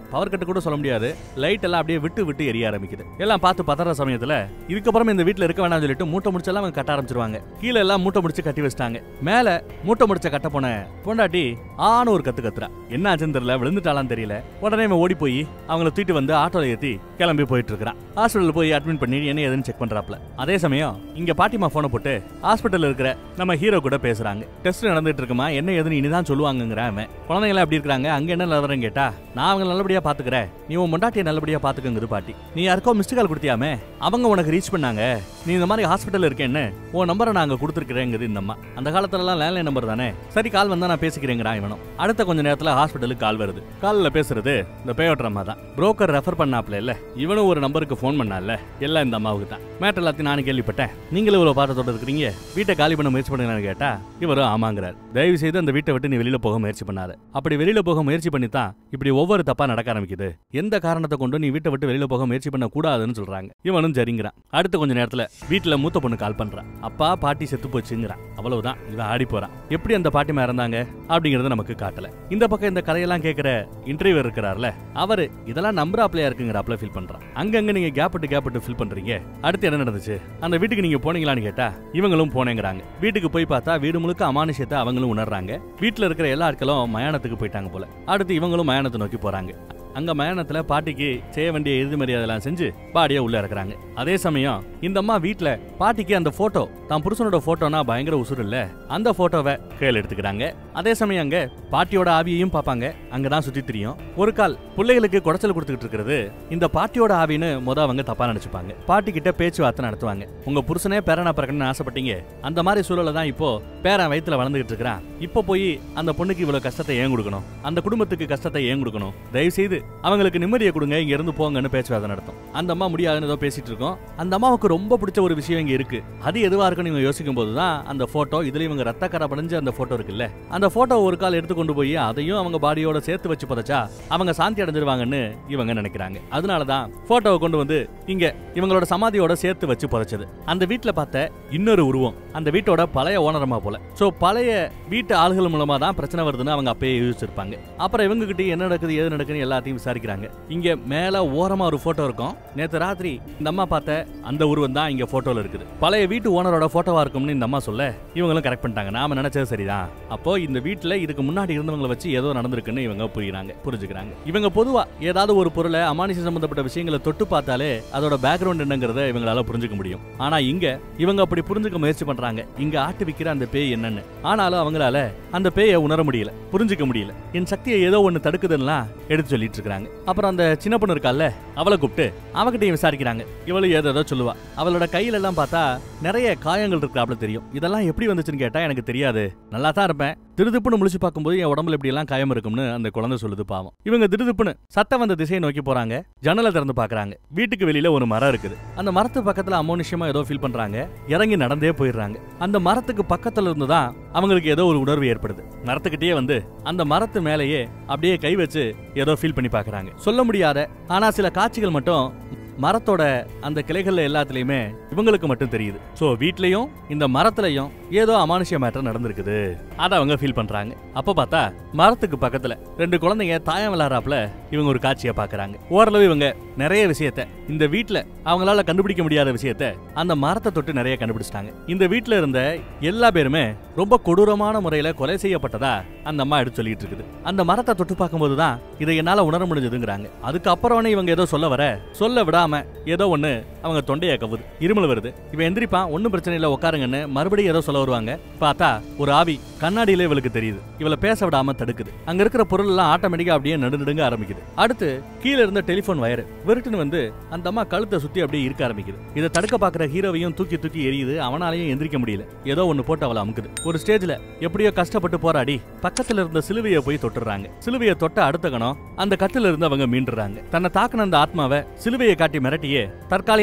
பவர் கட்டு கூட சொல்ல முடியாது லைட் எல்லாம் அப்படியே விட்டு விட்டு எரிய ஆரம்பிக்குது எல்லாம் பார்த்து பதற சமயத்துல இதுக்கப்புறம் இந்த வீட்ல இருக்க வேணாம்னு சொல்லிட்டு மூட்டை முடிச்செல்லாம் அவங்க கட்ட ஆரம்பிச்சிருவாங்க கீழே எல்லாம் மூட்டை முடிச்சு கட்டி வச்சிட்டாங்க மேல மூட்டை முடிச்ச கட்ட போன பொண்டாட்டி ஆன ஒரு கத்து கத்துறா என்ன ஆச்சுன்னு தெரியல விழுந்துட்டாலான்னு தெரியல உடனே இவன் ஓடி போய் அவங்கள தூக்கிட்டு வந்து ஆட்டோல ஏத்தி கிளம்பி போயிட்டு இருக்கிறான் ஹாஸ்பிட்டல் போய் அட்மிட் பண்ணி என்ன ஏதுன்னு செக் பண்றாப்ல அதே சமயம் இங்க பாட்டிமா போனை போட்டு ஹாஸ்பிட்டல் இருக்கிற நம்ம ஹீரோ கூட பேசுறாங்க டெஸ்ட் நடந்துட்டு இருக்குமா என்ன ஏதுன்னு இனிதான் சொல்லுவாங்கங்கிறான் அவன் குழந்தைங்க எல்லாம் எப்படி இருக்காங்க அங்க என்ன நிலவரம் கேட்டா நான் அவங்க நல்லபடியா பாத்துக்கிறேன் நீ உன் மொண்டாட்டியை நல்லபடியா பாத்துக்கங்குது பாட்டி நீ யாருக்கோ மிஸ்டு கால் கொடுத்தியாமே அவங்க உனக்கு ரீச் பண்ணாங்க நீ இந்த மாதிரி ஹாஸ்பிட்டல் இருக்கேன்னு உன் நம்பரை நாங்க கொடுத்துருக்கிறேங்குது இந்த அம்மா அந்த காலத்துல எல்லாம் லேண்ட்லைன் நம்பர் தானே சரி கால் வந்தா நான் பேசிக்கிறேங்கிறான் இவனும் அடுத்த கொஞ்ச நேரத்துல ஹாஸ்பிட்டலுக்கு கால் வருது காலில் பேசுறது இந்த பேயோட்டர் அம்மா தான் புரோக்கர் ரெஃபர் பண்ணாப்ல இல்ல இவனும் ஒரு நம்பருக்கு ஃபோன் பண்ணால எல்லாம் இந்த அம்மாவுக்கு தான் மேட்டர் எல்லாத்தையும் நானும் கேள்விப்பட்டேன் நீங்களும் இவ்வளவு பாட்டத்தோட இருக்கிறீங்க வீட்டை காலி பண்ண முயற்சி பண்ணுங்கன்னு கேட்டா இவரும் ஆமாங்கிறார் தயவு செய்து அந்த வீட்டை விட்டு நீ வெளியில போக முயற்சி பண்ணாத அப்படி வெளியில போக முயற்சி பண்ணி தான் இப்படி ஒவ்வொரு தப்பா நடக்க ஆரம்பிக்குது எந்த காரணத்தை கொண்டு நீ வீட்டை விட்டு வெளியில போக முயற்சி பண்ண கூடாதுன்னு சொல்றாங்க இவனும் சரிங்கிறான் அடுத்த கொஞ்ச நேரத்துல வீட்டுல மூத்த பொண்ணு கால் பண்றான் அப்பா பாட்டி செத்து போச்சுங்கிறான் அவ்வளவுதான் இவன் ஆடி போறான் எப்படி அந்த பாட்டிமா இறந்தாங்க அப்படிங்கறத நமக்கு காட்டல இந்த பக்கம் இந்த கதையெல்லாம் கேட்கிற இன்டர்வியூ இருக்கிறார்ல அவரு இதெல்லாம் நம்புறாப்லையா இருக்குங்கிறாப்ல ஃபீல் பண்றான் அங்கங்க நீங்க கேப் விட்டு கேப் விட்டு ஃபில் பண்றீங்க அடுத்து என்ன நடந்துச்சு அந்த வீட்டுக்கு நீங்க போனீங்களான்னு கேட்டா இவங்களும் போனேங்கிறாங்க வீட்டுக்கு போய் பார்த்தா வீடு முழுக்க அமானுஷத்தை அவங்களும் உணர்றாங்க வீட்டுல இருக்கிற எல்லா ஆட்களும் மயானத்துக்கு போயிட்டாங்க போல அடுத்து இவங்களும் மயானத்தை நோக்கி போறாங்க அங்க மயானத்துல பாட்டிக்கு செய்ய வேண்டிய இறுதி மரியாதைலாம் செஞ்சு பாடியை உள்ள இறக்குறாங்க அதே சமயம் இந்த அம்மா வீட்ல பாட்டிக்கு அந்த போட்டோ தான் புருஷனோட போட்டோனா பயங்கர உசுறு இல்ல அந்த போட்டோவை கையில் எடுத்துக்கிறாங்க அதே சமயம் அங்க பாட்டியோட ஆவியையும் பார்ப்பாங்க அங்கதான் சுத்தி தெரியும் ஒரு கால் பிள்ளைகளுக்கு குடைச்சல் கொடுத்துக்கிட்டு இருக்கிறது இந்த பாட்டியோட ஆவின்னு முத அவங்க தப்பா நினைச்சுப்பாங்க பாட்டி கிட்ட பேச்சுவார்த்தை நடத்துவாங்க உங்க புருஷனே பேரனா பிறக்கணும்னு ஆசைப்பட்டீங்க அந்த மாதிரி சூழல தான் இப்போ பேரன் வயித்துல வளர்ந்துகிட்டு இருக்கிறான் இப்போ போய் அந்த பொண்ணுக்கு இவ்வளவு கஷ்டத்தை ஏன் கொடுக்கணும் அந்த குடும்பத்துக்கு கஷ்டத்தை ஏன் கொடுக்கணும் தயவு செய்து அவங்களுக்கு நிம்மதியை கொடுங்க இங்க இருந்து போங்கன்னு பேச்சுவார்த்தை நடத்தும் அந்த அம்மா முடியாதுன்னு ஏதோ பேசிட்டு இருக்கோம் அந்த அம்மாவுக்கு ரொம்ப பிடிச்ச ஒரு விஷயம் இங்க இருக்கு அது எதுவா இருக்குன்னு இவங்க யோசிக்கும் போதுதான் அந்த போட்டோ இதுல இவங்க ரத்த கரை படிஞ்ச அந்த போட்டோ இருக்குல்ல அந்த போட்டோ ஒரு கால் எடுத்து கொண்டு போய் அதையும் அவங்க பாடியோட சேர்த்து வச்சு புதைச்சா அவங்க சாந்தி அடைஞ்சிருவாங்கன்னு இவங்க நினைக்கிறாங்க அதனாலதான் போட்டோவை கொண்டு வந்து இங்க இவங்களோட சமாதியோட சேர்த்து வச்சு புதைச்சது அந்த வீட்ல பார்த்த இன்னொரு உருவம் அந்த வீட்டோட பழைய ஓனரமா போல சோ பழைய வீட்டு ஆளுகள் மூலமா தான் பிரச்சனை வருதுன்னு அவங்க அப்பயே யோசிச்சிருப்பாங்க அப்புறம் இவங்க கிட்ட என்ன நடக்குது ஏது நடக்குதுன்னு எல்லாத்தையும் விசாரிக்கிறாங்க இங்க மேல ஓரமா ஒரு போட்டோ இருக்கும் நேத்து ராத்திரி இந்த அம்மா பார்த்த அந்த உருவம் தான் இங்க போட்டோல இருக்குது பழைய வீட்டு ஓனரோட போட்டோவா இருக்கும்னு இந்த அம்மா சொல்ல இவங்களும் கரெக்ட் பண்ணிட்டாங்க நாம நினைச்சது சரிதான் அப்போ இந்த வீட்ல இதுக்கு முன்னாடி இருந்தவங்களை வச்சு ஏதோ நடந்திருக்குன்னு இவங்க புரியுறாங்க புரிஞ்சுக்கிறாங்க இவங்க பொதுவா ஏதாவது ஒரு பொருளை அமானுஷ சம்பந்தப்பட்ட விஷயங்களை தொட்டு பார்த்தாலே அதோட பேக்ரவுண்ட் என்னங்கறத இவங்களால புரிஞ்சுக்க முடியும் ஆனா இங்க இவங்க அப்படி புரிஞ்சுக்க முயற்சி பண்றாங்க இங்க ஆட்டு விக்கிற அந்த பேய் என்னன்னு ஆனாலும் அவங்களால அந்த பேயை உணர முடியல புரிஞ்சுக்க முடியல என் சக்தியை ஏதோ ஒண்ணு தடுக்குதுன்னா எடுத்து சொல்லிட்டு இருக்காங்க அப்புறம் அந்த சின்ன பொண்ணு இருக்கால்ல அவளை கூப்பிட்டு அவகிட்டையும் விசாரிக்கிறாங்க இவளும் ஏதோ சொல்லுவா அவளோட கையில எல்லாம் பார்த்தா நிறைய காயங்கள் இருக்கிறாப்ல தெரியும் இதெல்லாம் எப்படி வந்துச்சுன்னு கேட்டா எனக்கு தெரியாது நல்லா தான் இருப்பேன் திருதுப்புன்னு முழிச்சு பார்க்கும்போது என் உடம்புல இப்படி எல்லாம் காயம் இருக்கும்னு அந்த குழந்தை சொல்லுது பாவம் இவங்க திருதுப்புன்னு சத்தம் வந்த திசையை நோக்கி போறாங்க ஜன்னலை திறந்து பாக்குறாங்க வீட்டுக்கு வெளியில ஒரு மரம் இருக்குது அந்த மரத்து பக்கத்துல அமோனிஷமா ஏதோ ஃபீல் பண்றாங்க இறங்கி நடந்தே போயிடுறாங்க அந்த மரத்துக்கு பக்கத்துல இருந்து தான் அவங்களுக்கு ஏதோ ஒரு உணர்வு ஏற்படுது மரத்துக்கிட்டே வந்து அந்த மரத்து மேலேயே அப்படியே கை வச்சு ஏதோ ஃபீல் பண்ணி பாக்குறாங்க சொல்ல முடியாத ஆனா சில காட்சிகள் மட்டும் மரத்தோட அந்த கிளைகள்ல எல்லாத்துலயுமே இவங்களுக்கு மட்டும் தெரியுது சோ வீட்லயும் இந்த மரத்துலயும் ஏதோ அமானுஷ்ய மேட்டர் நடந்திருக்குது அத அவங்க ஃபீல் பண்றாங்க அப்ப பார்த்தா மரத்துக்கு பக்கத்துல ரெண்டு குழந்தைங்க தாயம் விளையாடுறாப்ல இவங்க ஒரு காட்சியை பாக்குறாங்க ஓரளவு இவங்க நிறைய விஷயத்த இந்த வீட்ல அவங்களால கண்டுபிடிக்க முடியாத விஷயத்த அந்த மரத்தை தொட்டு நிறைய கண்டுபிடிச்சிட்டாங்க இந்த வீட்ல இருந்த எல்லா பேருமே ரொம்ப கொடூரமான முறையில கொலை செய்யப்பட்டதா அந்த அம்மா எடுத்து சொல்லிட்டு இருக்குது அந்த மரத்தை தொட்டு பார்க்கும்போது தான் இதை என்னால உணர முடிஞ்சதுங்கிறாங்க அதுக்கப்புறம் இவங்க ஏதோ சொல்ல வர சொல்ல விடாம ஏதோ ஒண்ணு அவங்க தொண்டையை கவுது இருமல் வருது இவன் எந்திரிப்பான் ஒன்னும் பிரச்சனை இல்ல உட்காருங்கன்னு மறுபடியும் ஏதோ சொல்ல வருவாங்க பார்த்தா ஒரு ஆவி கண்ணாடியில இவளுக்கு தெரியுது இவளை பேச விடாம தடுக்குது அங்க இருக்கிற பொருள் எல்லாம் ஆட்டோமேட்டிக்கா அப்படியே நடுநடுங்க ஆரம்பிக்குது அடுத்து கீழே இருந்த டெலிபோன் வயர் விருட்டுன்னு வந்து அந்த அம்மா கழுத்தை சுத்தி அப்படியே இருக்க ஆரம்பிக்குது இதை தடுக்க பாக்குற ஹீரோவையும் தூக்கி தூக்கி எரியுது அவனாலையும் எந்திரிக்க முடியல ஏதோ ஒண்ணு போட்டு அவளை அமுக்குது ஒரு ஸ்டேஜ்ல எப்படியோ கஷ்டப்பட்டு போராடி பக்கத்துல இருந்த சிலுவையை போய் தொட்டுறாங்க சிலுவையை தொட்ட அடுத்த கணம் அந்த கட்டில இருந்து அவங்க மீண்டுறாங்க தன்னை தாக்குன அந்த ஆத்மாவை சிலுவையை காட்டி மிரட்டியே தற்காலிகமா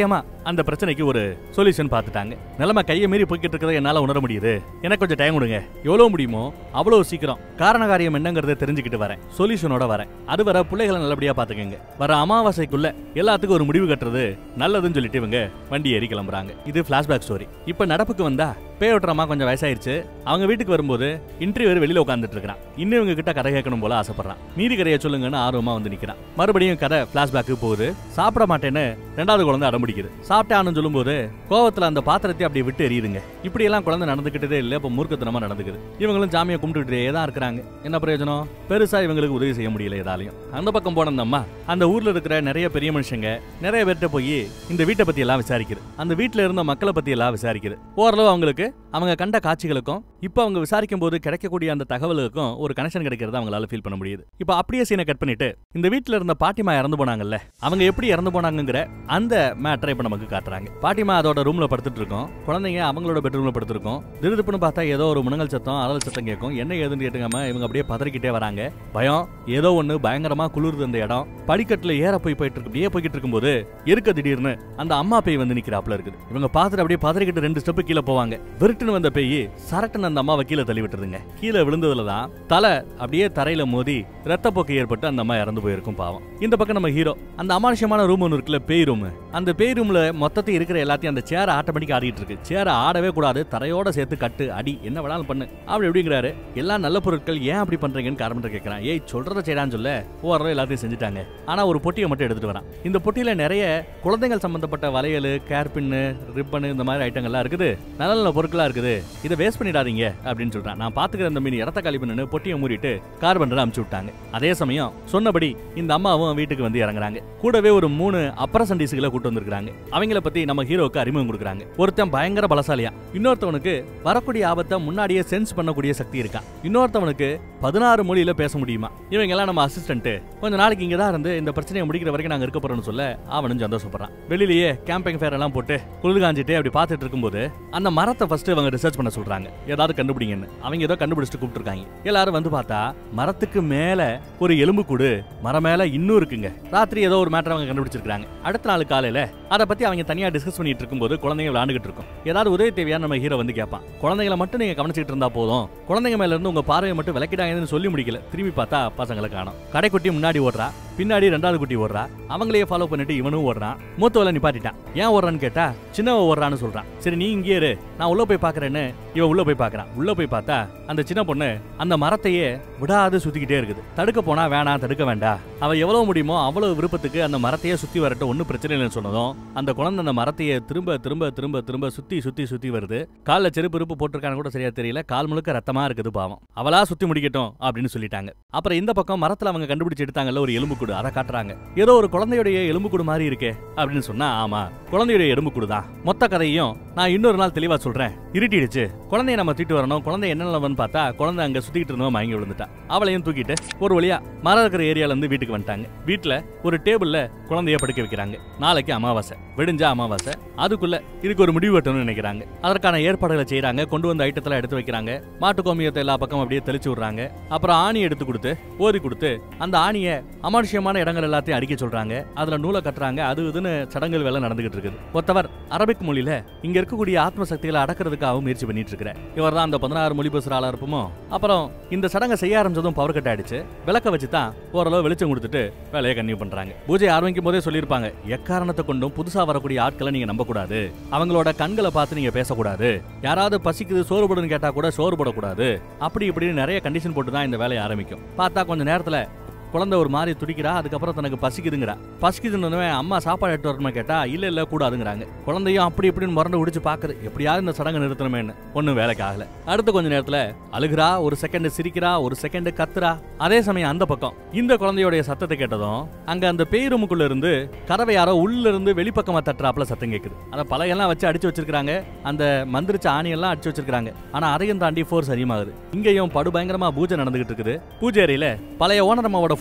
அந்த பிரச்சனைக்கு ஒரு சொல்யூஷன் பார்த்துட்டாங்க நிலைமை கையை மீறி போய்கிட்டு இருக்கிறத என்னால உணர முடியுது எனக்கு கொஞ்சம் டைம் கொடுங்க எவ்வளவு முடியுமோ அவ்வளவு சீக்கிரம் காரண காரியம் என்னங்கறத தெரிஞ்சுக்கிட்டு வரேன் சொல்யூஷனோட வரேன் அது வர பிள்ளைகளை நல்லபடியா பாத்துக்கங்க வர அமாவாசைக்குள்ள எல்லாத்துக்கும் ஒரு முடிவு கட்டுறது நல்லதுன்னு சொல்லிட்டு இவங்க வண்டி ஏறி கிளம்புறாங்க இது பிளாஷ்பேக் ஸ்டோரி இப்ப நடப்புக்கு வந்தா பேயோட்டுறமா கொஞ்சம் வயசாயிருச்சு அவங்க வீட்டுக்கு வரும்போது இன்டர்வியூ வெளியில உட்காந்துட்டு இருக்கான் இன்னும் இவங்க கிட்ட கதை கேட்கணும் போல ஆசைப்படுறான் மீதி கதையை சொல்லுங்கன்னு ஆர்வமா வந்து நிக்கிறான் மறுபடியும் கதை பிளாஷ்பேக்கு போகுது சாப்பிட மாட்டேன்னு ரெண்டாவது குழந்தை அடம்பிடிக்குது சாப்பிட்டான்னு சொல்லும்போது கோவத்துல அந்த பாத்திரத்தை அப்படியே விட்டு எரியுதுங்க இப்படி எல்லாம் குழந்தை நடந்துக்கிட்டதே இல்ல இப்ப மூர்க்கத்தனமா நடந்துக்குது இவங்களும் ஜாமியை கும்பிட்டுட்டே தான் இருக்கிறாங்க என்ன பிரயோஜனம் பெருசா இவங்களுக்கு உதவி செய்ய முடியல ஏதாலையும் அந்த பக்கம் போன அந்த அம்மா அந்த ஊர்ல இருக்கிற நிறைய பெரிய மனுஷங்க நிறைய பேர்கிட்ட போய் இந்த வீட்டை பத்தி எல்லாம் விசாரிக்குது அந்த வீட்டுல இருந்த மக்களை பத்தி எல்லாம் விசாரிக்குது ஓரளவு அவங்களுக்கு அவங்க கண்ட காட்சிகளுக்கும் இப்போ அவங்க விசாரிக்கும் போது கிடைக்கக்கூடிய அந்த தகவலுக்கும் ஒரு கனெக்ஷன் கிடைக்கிறத அவங்களால ஃபீல் பண்ண முடியுது இப்போ அப்படியே சீனை கட் பண்ணிட்டு இந்த வீட்ல இருந்த பாட்டிமா இறந்து போனாங்கல்ல அவங்க எப்படி இறந்து போனாங்கங்கிற அந்த மேட்டரை இப்ப நமக்கு காட்டுறாங்க பாட்டிமா அதோட ரூம்ல படுத்துட்டு இருக்கோம் குழந்தைங்க அவங்களோட பெட்ரூம்ல படுத்திருக்கோம் திடுதுப்புன்னு பார்த்தா ஏதோ ஒரு முனங்கல் சத்தம் அறல் சத்தம் கேட்கும் என்ன ஏதுன்னு கேட்டுக்காம இவங்க அப்படியே பதறிக்கிட்டே வராங்க பயம் ஏதோ ஒண்ணு பயங்கரமா குளிருது அந்த இடம் படிக்கட்டுல ஏற போய் போயிட்டு இருக்கு அப்படியே போய்கிட்டு இருக்கும்போது இருக்க திடீர்னு அந்த அம்மா பேய் வந்து நிக்கிறாப்ல இருக்குது இவங்க பார்த்துட்டு அப்படியே பதறிக்கிட்டு ரெண்டு ஸ்டெப் கீழே போவாங்க விருட்டுன்னு வந்த பேய் சரட்டுன்னு அந்த அம்மாவை கீழே தள்ளி விட்டுருதுங்க கீழே விழுந்ததுல தான் தலை அப்படியே தரையில மோதி ரத்தப்போக்கு ஏற்பட்டு அந்த அம்மா இறந்து போயிருக்கும் பாவம் இந்த பக்கம் நம்ம ஹீரோ அந்த அமானுஷமான ரூம் ஒன்று இருக்குல்ல பேய் ரூம் அந்த பேய் ரூம்ல மொத்தத்தை இருக்கிற எல்லாத்தையும் அந்த சேரை ஆட்டோமேட்டிக் ஆடிட்டு இருக்கு சேரை ஆடவே கூடாது தரையோட சேர்த்து கட்டு அடி என்ன வேணாலும் பண்ணு அப்படி எப்படிங்கிறாரு எல்லாம் நல்ல பொருட்கள் ஏன் அப்படி பண்றீங்கன்னு காரணம் கேட்கறான் ஏய் சொல்றத செய்யறான்னு சொல்ல ஓரளவு எல்லாத்தையும் செஞ்சுட்டாங்க ஆனா ஒரு பொட்டியை மட்டும் எடுத்துட்டு வரான் இந்த பொட்டியில நிறைய குழந்தைகள் சம்பந்தப்பட்ட வளையல் கேர்பின்னு ரிப்பனு இந்த மாதிரி ஐட்டங்கள்லாம் இருக்குது நல்ல நல்ல பொருட்களா இருக்குது இதை வேஸ்ட் பண்ணிடாதீங்க அப்படின்னு சொல்றான் நான் பாத்துக்கிற இந்த மீன் இடத்த காலி பண்ணுன்னு பொட்டியை மூடிட்டு கார்பன்டர் அமுச்சு விட்டாங்க அதே சமயம் சொன்னபடி இந்த அம்மாவும் வீட்டுக்கு வந்து இறங்குறாங்க கூடவே ஒரு மூணு அப்ரசண்டீஸ்களை கூட்டு வந்திருக்காங்க அவங்கள பத்தி நம்ம ஹீரோக்கு அறிமுகம் கொடுக்குறாங்க ஒருத்தன் பயங்கர பலசாலியா இன்னொருத்தவனுக்கு வரக்கூடிய ஆபத்தை முன்னாடியே சென்ஸ் பண்ணக்கூடிய சக்தி இருக்கான் இன்னொருத்தவனுக்கு பதினாறு மொழியில பேச முடியுமா இவங்க எல்லாம் நம்ம அசிஸ்டன்ட் கொஞ்ச நாளைக்கு இங்க தான் இருந்து இந்த பிரச்சனையை முடிக்கிற வரைக்கும் நாங்க இருக்க போறோம்னு சொல்ல அவனும் சந்தோஷப்படுறான் வெளியிலேயே கேம்பிங் ஃபேர் எல்லாம் போட்டு குளிர் காஞ்சிட்டு அப்படி பார்த்துட்டு இருக்கும்போது அந்த மரத்தை ஃபர்ஸ்ட் அவங்க ரிசர்ச் பண்ண சொல்றாங்க ஏதாவது கண்டுபிடிங்கன்னு அவங்க ஏதோ கண்டுபிடிச்சிட்டு கூப்பிட்டுருக்காங்க எல்லாரும் வந்து பார்த்தா மரத்துக்கு மேல ஒரு எலும்பு கூடு மரம் மேல இன்னும் இருக்குங்க ராத்திரி ஏதோ ஒரு மேட்டர் அவங்க கண்டுபிடிச்சிருக்காங்க அடுத்த நாள் காலையில அதை பத்தி அவங்க தனியா டிஸ்கஸ் பண்ணிட்டு இருக்கும்போது குழந்தைங்க விளையாண்டுகிட்டு இருக்கும் ஏதாவது உதவி தேவையான நம்ம ஹீரோ வந்து கேட்பான் குழந்தைங்களை மட்டும் நீங்க கவனிச்சிட்டு இருந்தா போதும் குழந்தைங்க மேல இருந்து உங்க பார்வையை மட்டும் விளக்கிட்டாங்கன்னு சொல்லி முடிக்கல திரும்பி பார்த்தா பசங்களை காணோம் கடைக்குட்டி முன்னாடி ஓடுறா பின்னாடி ரெண்டாவது குட்டி ஓடுறா அவங்களையே ஃபாலோ பண்ணிட்டு இவனும் ஓடுறான் மூத்தவளை நிப்பாட்டிட்டான் ஏன் ஓடுறான்னு கேட்டா சின்னவ ஓடுறான்னு சொல்றான் சரி நீ இங்கே இரு நான் உள்ள போய் பாக்குறேன்னு இவன் உள்ள போய் பாக்குறான் உள்ள போய் பார்த்தா அந்த சின்ன பொண்ணு அந்த மரத்தையே விடாது சுத்திக்கிட்டே இருக்குது தடுக்க போனா வேணாம் தடுக்க வேண்டாம் அவ எவ்வளவு முடியுமோ அவ்வளவு விருப்பத்துக்கு அந்த மரத்தையே சுத்தி வரட்டும் ஒன்னும் பிரச்சனை இல்லைன்னு சொன்னதும் அந்த குழந்தை அந்த மரத்தையே திரும்ப திரும்ப திரும்ப திரும்ப சுத்தி சுத்தி சுத்தி வருது கால்ல செருப்பு இருப்பு போட்டிருக்கான்னு கூட சரியா தெரியல கால் முழுக்க ரத்தமா இருக்குது பாவம் அவளா சுத்தி முடிக்கட்டும் அப்படின்னு சொல்லிட்டாங்க அப்புறம் இந்த பக்கம் மரத்துல அவங்க கண்டுபிடிச்சு எடுத்தாங்கல்ல ஒரு எலும்பு கூடு அதை காட்டுறாங்க ஏதோ ஒரு குழந்தையுடைய எலும்பு கூடு மாதிரி இருக்கே அப்படின்னு சொன்னா ஆமா குழந்தையுடைய எலும்பு கூடு தான் மொத்த கதையும் நான் இன்னொரு நாள் தெளிவா சொல்றேன் இருட்டிடுச்சு குழந்தைய நம்ம தூக்கிட்டு வரணும் குழந்தை என்ன நிலவன்னு பார்த்தா குழந்தை அங்க சுத்திட்டு இருந்தவன் மயங்கி விழுந்துட்டா அவளையும் தூக்கிட்டு ஒரு வழியா மரம் இருக்கிற ஏரியால இருந்து வீட்டுக்கு வந்துட்டாங்க வீட்டுல ஒரு டேபிள்ல குழந்தைய படுக்க வைக்கிறாங்க நாளைக்கு அமாவாசை விடிஞ்சா அமாவாசை அதுக்குள்ள இதுக்கு ஒரு முடிவு வெட்டணும்னு நினைக்கிறாங்க அதற்கான ஏற்பாடுகளை செய்றாங்க கொண்டு வந்த ஐட்டத்தெல்லாம் எடுத்து வைக்கிறாங்க மாட்டு கோமியத்தை எல்லா பக்கம் அப்படியே தெளிச்சு விடுறாங்க அப்புறம் ஆணி எடுத்து கொடுத்து ஓதி கொடுத்து அந்த ஆணியை அமானுஷ்யமான இடங்கள் எல்லாத்தையும் அடிக்க சொல்றாங்க அதுல நூலை கட்டுறாங்க அது இதுன்னு சடங்குகள் வேலை நடந்துகிட்டு இருக்குது ஒருத்தவர் அரபிக் மொழியில இங்க இருக்கக்கூடிய ஆத்ம சக்திகளை அடக்கிறதுக்காக முயற்சி பண்ணிட்டு இருக்கிறார் இவர் தான் அந்த பதினாறு மொழி பேசுற ஆளா இருப்போமோ அப்புறம் இந்த சடங்கை செய்ய ஆரம்பிச்சதும் பவர் கட் ஆயிடுச்சு விளக்க வச்சு தான் ஓரளவு வெளிச்சம் கொடுத்துட்டு வேலையை கன்னியூ பண்றாங்க பூஜை ஆரம்பிக்கும் போதே சொல்லியிருப்பாங்க எக்காரணத்தை கொண்டும் புதுசா வரக்கூடிய ஆட்களை நீங்க நம்ப கூடாது அவங்களோட கண்களை பார்த்து நீங்க பேசக்கூடாது யாராவது பசிக்குது சோறு போடுன்னு கேட்டா கூட சோறு போடக்கூடாது அப்படி இப்படின்னு நிறைய கண்டிஷன் போட்டு தான் இந்த வேலையை ஆரம்பிக்கும் பார்த்தா கொஞ்ச நேரத்துல குழந்தை ஒரு மாதிரி துடிக்கிறா அதுக்கப்புறம் தனக்கு பசிக்குதுங்கிறா பசிக்குதுன்னு அம்மா சாப்பாடு எடுத்து வரணுமா கேட்டா இல்ல இல்ல கூடாதுங்கிறாங்க குழந்தையும் அப்படி இப்படின்னு முரண்டு உடிச்சு பாக்குது எப்படியாவது இந்த சடங்கு நிறுத்தணுமேன்னு ஒன்னும் வேலைக்கு ஆகல அடுத்த கொஞ்ச நேரத்துல அழுகிறா ஒரு செகண்ட் சிரிக்கிறா ஒரு செகண்ட் கத்துறா அதே சமயம் அந்த பக்கம் இந்த குழந்தையோடைய சத்தத்தை கேட்டதும் அங்க அந்த பேய் ரூமுக்குள்ள இருந்து கதவை யாரோ உள்ள இருந்து வெளிப்பக்கமா தட்டுறாப்புல சத்தம் கேக்குது அந்த பலகையெல்லாம் வச்சு அடிச்சு வச்சிருக்காங்க அந்த மந்திரிச்ச ஆணியெல்லாம் அடிச்சு வச்சிருக்காங்க ஆனா அதையும் தாண்டி ஃபோர்ஸ் அதிகமாகுது இங்கேயும் படு பயங்கரமா பூஜை நடந்துகிட்டு இருக்குது பூஜை அறையில பழைய ஓனர் அம்மாவோட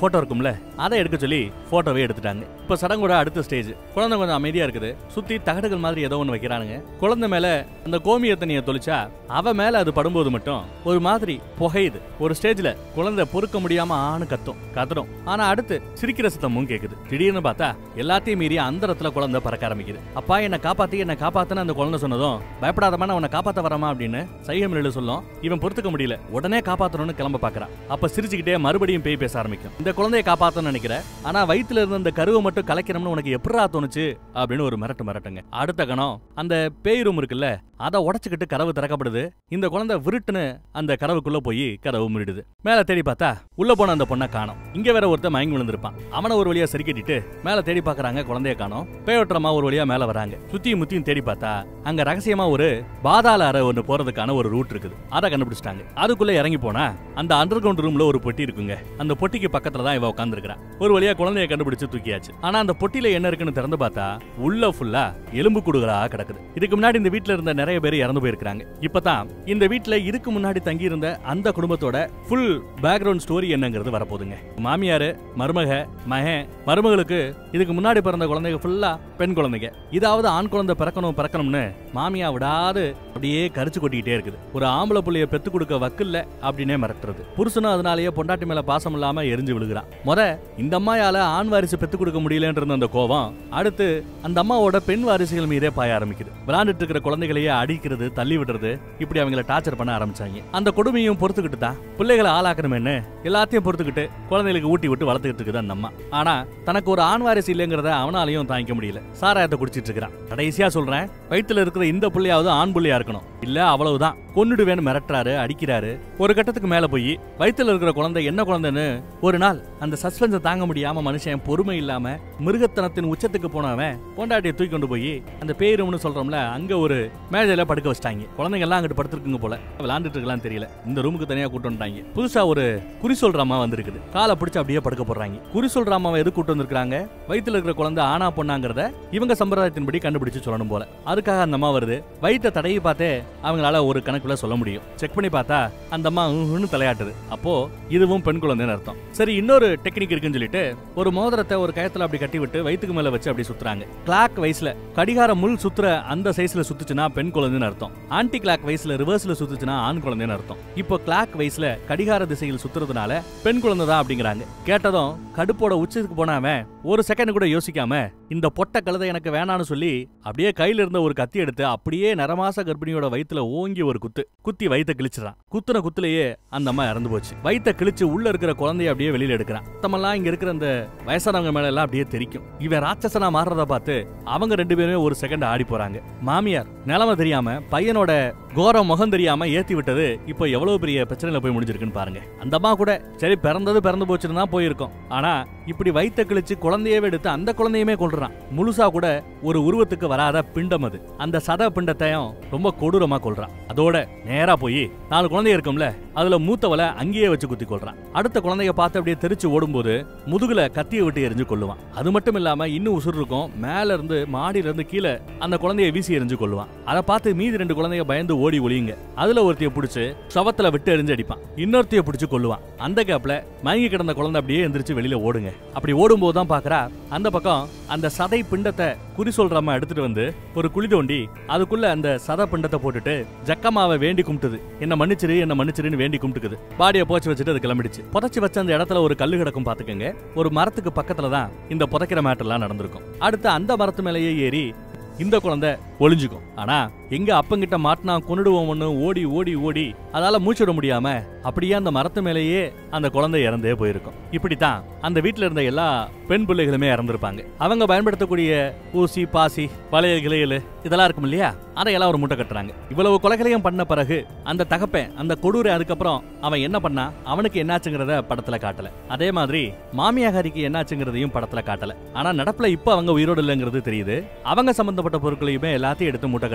போட்டோ இருக்கும்ல அதை எடுக்க சொல்லி போட்டோவே எடுத்துட்டாங்க இப்ப சடங்கோட அடுத்த ஸ்டேஜ் குழந்தை கொஞ்சம் அமைதியா இருக்குது சுத்தி தகடுகள் மாதிரி ஏதோ ஒன்று வைக்கிறானுங்க குழந்தை மேல அந்த கோமிய தண்ணியை தொளிச்சா அவ மேல அது படும்போது மட்டும் ஒரு மாதிரி புகையுது ஒரு ஸ்டேஜ்ல குழந்தை பொறுக்க முடியாம ஆணு கத்தும் கத்துடும் ஆனா அடுத்து சிரிக்கிற சத்தமும் கேக்குது திடீர்னு பார்த்தா எல்லாத்தையும் மீறி அந்தரத்துல குழந்தை பறக்க ஆரம்பிக்குது அப்பா என்ன காப்பாத்தி என்ன காப்பாத்துன்னு அந்த குழந்தை சொன்னதும் பயப்படாதமா நான் உன்னை காப்பாத்த வரமா அப்படின்னு சைகமில சொல்லும் இவன் பொறுத்துக்க முடியல உடனே காப்பாத்தணும்னு கிளம்ப பாக்குறான் அப்ப சிரிச்சுக்கிட்டே மறுபடியும் பேய் பேச ஆரம்பிக்கும் இந்த குழந்தைய காப்பாத்தணும்னு நினைக்கிற ஆனா வயித்துல இருந்த அந்த கருவை மட்டும் கலைக்கணும்னு உனக்கு எப்படா தோணுச்சு அப்படின்னு ஒரு மிரட்டு மிரட்டுங்க அடுத்த கணம் அந்த பேய் ரூம் இருக்குல்ல அதை உடைச்சுக்கிட்டு கதவு திறக்கப்படுது இந்த குழந்தை விருட்டுன்னு அந்த கதவுக்குள்ள போய் கதவு முறிடுது மேல தேடி பார்த்தா உள்ள போன அந்த பொண்ணை காணோம் இங்க வேற ஒருத்தன் மயங்கி விழுந்திருப்பான் அவனை ஒரு வழியா சரி கட்டிட்டு மேல தேடி பாக்குறாங்க குழந்தைய காணோம் பேயோட்டமா ஒரு வழியா மேல வராங்க சுத்தியும் முத்தியும் தேடி பார்த்தா அங்க ரகசியமா ஒரு பாதாள அறை ஒன்று போறதுக்கான ஒரு ரூட் இருக்குது அதை கண்டுபிடிச்சிட்டாங்க அதுக்குள்ள இறங்கி போனா அந்த அண்டர் கிரவுண்ட் ரூம்ல ஒரு பொட்டி இருக்குங்க அந்த பொட்டிக்கு பக்கத்துல தான் இவ உட்காந்துருக்கா ஒரு வழியா குழந்தைய கண்டுபிடிச்சு தூக்கியாச்சு ஆனா அந்த பொட்டியில என்ன இருக்குன்னு திறந்து பார்த்தா உள்ள ஃபுல்லா எலும்பு கூடுகளா கிடக்குது இதுக்கு முன்னாடி இந்த வீட்ல இருந்த நிறைய பேர் இறந்து போயிருக்காங்க இப்பதான் இந்த வீட்ல இதுக்கு முன்னாடி தங்கி இருந்த அந்த குடும்பத்தோட ஃபுல் பேக்ரவுண்ட் ஸ்டோரி என்னங்கிறது வரப்போகுதுங்க மாமியாரு மருமக மகன் மருமகளுக்கு இதுக்கு முன்னாடி பிறந்த குழந்தைங்க ஃபுல்லா பெண் குழந்தைங்க இதாவது ஆண் குழந்தை பிறக்கணும் பிறக்கணும்னு மாமியா விடாது அப்படியே கரிச்சு கொட்டிக்கிட்டே இருக்குது ஒரு ஆம்பளை புள்ளைய பெத்து கொடுக்க வக்கில்ல அப்படின்னே மிரட்டுறது புருஷனும் அதனாலேயே பொண்டாட்டி மேல பாசம் இல்லாம எரிஞ்சு விழுகிறான் முத இந்த அம்மாயால ஆண் வாரிசு பெத்து கொடுக்க முடியலன்ற அந்த கோபம் அடுத்து அந்த அம்மாவோட பெண் வாரிசுகள் மீதே பாய ஆரம்பிக்குது விளையாண்டுட்டு இருக்கிற குழந்தைகளையே அடிக்கிறது தள்ளி விடுறது இப்படி அவங்கள டார்ச்சர் பண்ண ஆரம்பிச்சாங்க அந்த கொடுமையும் பொறுத்துக்கிட்டு தான் பிள்ளைகளை ஆளாக்கணுமேன்னு எல்லாத்தையும் பொறுத்துக்கிட்டு குழந்தைகளுக்கு ஊட்டி விட்டு வளர்த்துக்கிட்டு இருக்குது அந்த அம்மா ஆனா தனக்கு ஒரு ஆண் வாரிசு இல்லைங்கிறத அவனாலையும் தாங்கிக்க முடியல சாராயத்தை குடிச்சிட்டு இருக்கிறான் கடைசியா சொல்றேன் வயித்துல இருக்கிற இந்த புள்ளையாவது ஆண் புள்ளையா இருக்கணும் இல்ல அவ்வளவுதான் கொன்னுடுவேன்னு மிரட்டுறாரு அடிக்கிறாரு ஒரு கட்டத்துக்கு மேல போய் வயித்துல இருக்கிற குழந்தை என்ன குழந்தைன்னு ஒரு நாள் அந்த சஸ்பென்ஸை தாங்க முடியாம மனுஷன் பொறுமை இல்லாம மிருகத்தனத்தின் உச்சத்துக்கு போனவன் பொண்டாட்டியை தூக்கி கொண்டு போய் அந்த பேரும்னு சொல்றோம்ல அங்க ஒரு மேஜையில படுக்க வச்சிட்டாங்க குழந்தைங்க எல்லாம் அங்கிட்டு படுத்துருக்குங்க போல விளாண்டுட்டு இருக்கலாம் தெரியல இந்த ரூமுக்கு தனியா கூட்டு வந்துட்டாங்க புதுசா ஒரு குறி சொல்ற அம்மா வந்திருக்குது காலை பிடிச்சு அப்படியே படுக்க போடுறாங்க குறி சொல்ற அம்மாவை எது கூட்டு வந்திருக்காங்க வயித்துல இருக்கிற குழந்தை ஆனா பொண்ணாங்கிறத இவங்க சம்பிரதாயத்தின்படி கண்டுபிடிச்சு சொல்லணும் போல அதுக்காக அந்த அம்மா வருது வயிற்ற தடவி பார்த்தே அவங்களால ஒரு கணக்குல சொல்ல முடியும் செக் பண்ணி பார்த்தா அந்த அம்மா ம்ஹுன்னு தலையாட்டுது அப்போ இதுவும் பெண் குழந்தைன்னு அர்த்தம் சரி இன்னொரு டெக்னிக் இருக்குன்னு சொல்லிட்டு ஒரு மோதிரத்தை ஒரு கயத்துல அப்படி கட்டி விட்டு வயித்துக்கு மேல வச்சு அப்படி சுத்துறாங்க கிளாக் வயசுல கடிகார முள் சுத்துற அந்த சைஸ்ல சுத்துச்சுன்னா பெண் குழந்தைன்னு அர்த்தம் ஆன்டி கிளாக் வயசுல ரிவர்ஸ்ல சுத்துச்சுன்னா ஆண் குழந்தைன்னு அர்த்தம் இப்போ கிளாக் வயசுல கடிகார திசையில் சுத்துறதுனால பெண் குழந்தை தான் அப்படிங்கிறாங்க கேட்டதும் கடுப்போட உச்சத்துக்கு போனாம ஒரு செகண்ட் கூட யோசிக்காம இந்த பொட்ட கழுதை எனக்கு வேணான்னு சொல்லி அப்படியே கையில இருந்த ஒரு கத்தி எடுத்து அப்படியே நரமாச கர்ப்பிணியோட வயித்துல ஓங்கி ஒரு குத்து குத்தி வயித்த கிழிச்சிடறான் குத்துன குத்துலயே அந்த அம்மா இறந்து போச்சு வயித்த கிழிச்சு உள்ள இருக்கிற குழந்தைய அப்படியே வெளியில எடுக்கிறான் மொத்தமெல்லாம் இங்க இருக்கிற அந்த வயசானவங்க மேல எல்லாம் அப்படியே தெரிக்கும் இவன் ராட்சசனா மாறுறத பார்த்து அவங்க ரெண்டு பேருமே ஒரு செகண்ட் ஆடி போறாங்க மாமியார் நிலைமை தெரியாம பையனோட கோர முகம் தெரியாம ஏத்தி விட்டது இப்போ எவ்வளவு பெரிய பிரச்சனையில போய் முடிஞ்சிருக்குன்னு பாருங்க அந்த அம்மா கூட சரி பிறந்தது பிறந்து போச்சுன்னு தான் போயிருக்கோம் ஆனா இப்படி வயித்த கிழிச்சு குழந்தையவே எடுத்து அந்த குழந்தையுமே கொள்றான் முழுசா கூட ஒரு உருவத்துக்கு வராத பிண்டம் அது அந்த சத பிண்டத்தையும் ரொம்ப கொடூரமா கொள்றான் அதோட நேரா போய் நாலு குழந்தை இருக்கும்ல அதுல மூத்தவளை அங்கேயே வச்சு குத்தி கொள்றான் அடுத்த குழந்தைய பார்த்து அப்படியே தெரிச்சு ஓடும்போது முதுகுல கத்தியை விட்டு எரிஞ்சு கொள்ளுவான் அது மட்டும் இல்லாம இன்னும் உசுர் இருக்கும் மேல இருந்து மாடியில இருந்து கீழே அந்த குழந்தைய வீசி எரிஞ்சு கொள்ளுவான் அதை பார்த்து மீதி ரெண்டு குழந்தைய பயந்து ஓடி ஒளியுங்க அதுல ஒருத்தைய பிடிச்சு சவத்துல விட்டு எரிஞ்சு அடிப்பான் இன்னொருத்தைய பிடிச்சு கொள்ளுவான் அந்த கேப்ல மயங்கி கிடந்த குழந்தை அப்படியே எந்திரிச்சு வெளியில ஓடுங்க அப்படி ஓடும்போது தான் பாக்குறா அந்த பக்கம் அந்த சதை பிண்டத்தை குறி சொல்றாம எடுத்துட்டு வந்து ஒரு குழி தோண்டி அதுக்குள்ள அந்த சத பிண்டத்தை போட்டுட்டு ஜக்கம்மாவை வேண்டி கும்பிட்டுது என்ன மன்னிச்சிரு என்ன மன்னிச்சிருன்னு வேண்டி கும்பிட்டுக்குது பாடியை போச்சு வச்சுட்டு அது கிளம்பிடுச்சு புதைச்சு வச்ச அந்த இடத்துல ஒரு கல்லு கிடக்கும் பாத்துக்கங்க ஒரு மரத்துக்கு பக்கத்துல தான் இந்த புதைக்கிற மேட்டர்லாம் நடந்திருக்கும் அடுத்து அந்த மரத்து மேலேயே ஏறி இந்த குழந்தை ஒளிஞ்சுக்கும் ஆனா எங்க அப்பங்கிட்ட மாட்டினா கொன்னுடுவோம்னு ஓடி ஓடி ஓடி அதால மூச்சுட முடியாம அப்படியே அந்த மரத்து மேலேயே அந்த குழந்தை இறந்தே போயிருக்கும் இப்படித்தான் அந்த வீட்ல இருந்த எல்லா பெண் பிள்ளைகளுமே இறந்திருப்பாங்க அவங்க பயன்படுத்தக்கூடிய ஊசி பாசி வளையல் கிளையல் இதெல்லாம் இருக்கும் இல்லையா அதையெல்லாம் ஒரு மூட்டை கட்டுறாங்க இவ்வளவு கொலைகளையும் பண்ண பிறகு அந்த தகப்பன் அந்த கொடூரை அதுக்கப்புறம் அவன் என்ன பண்ணா அவனுக்கு என்னாச்சுங்கிறத படத்துல காட்டல அதே மாதிரி மாமியாகாரிக்கு என்னாச்சுங்கிறதையும் படத்துல காட்டல ஆனா நடப்புல இப்ப அவங்க உயிரோடு இல்லைங்கிறது தெரியுது அவங்க சம்பந்தப்பட்ட பொருட்களையுமே எல்லாத்தையும் எடுத்து மூட்டை கட்டுறாங்க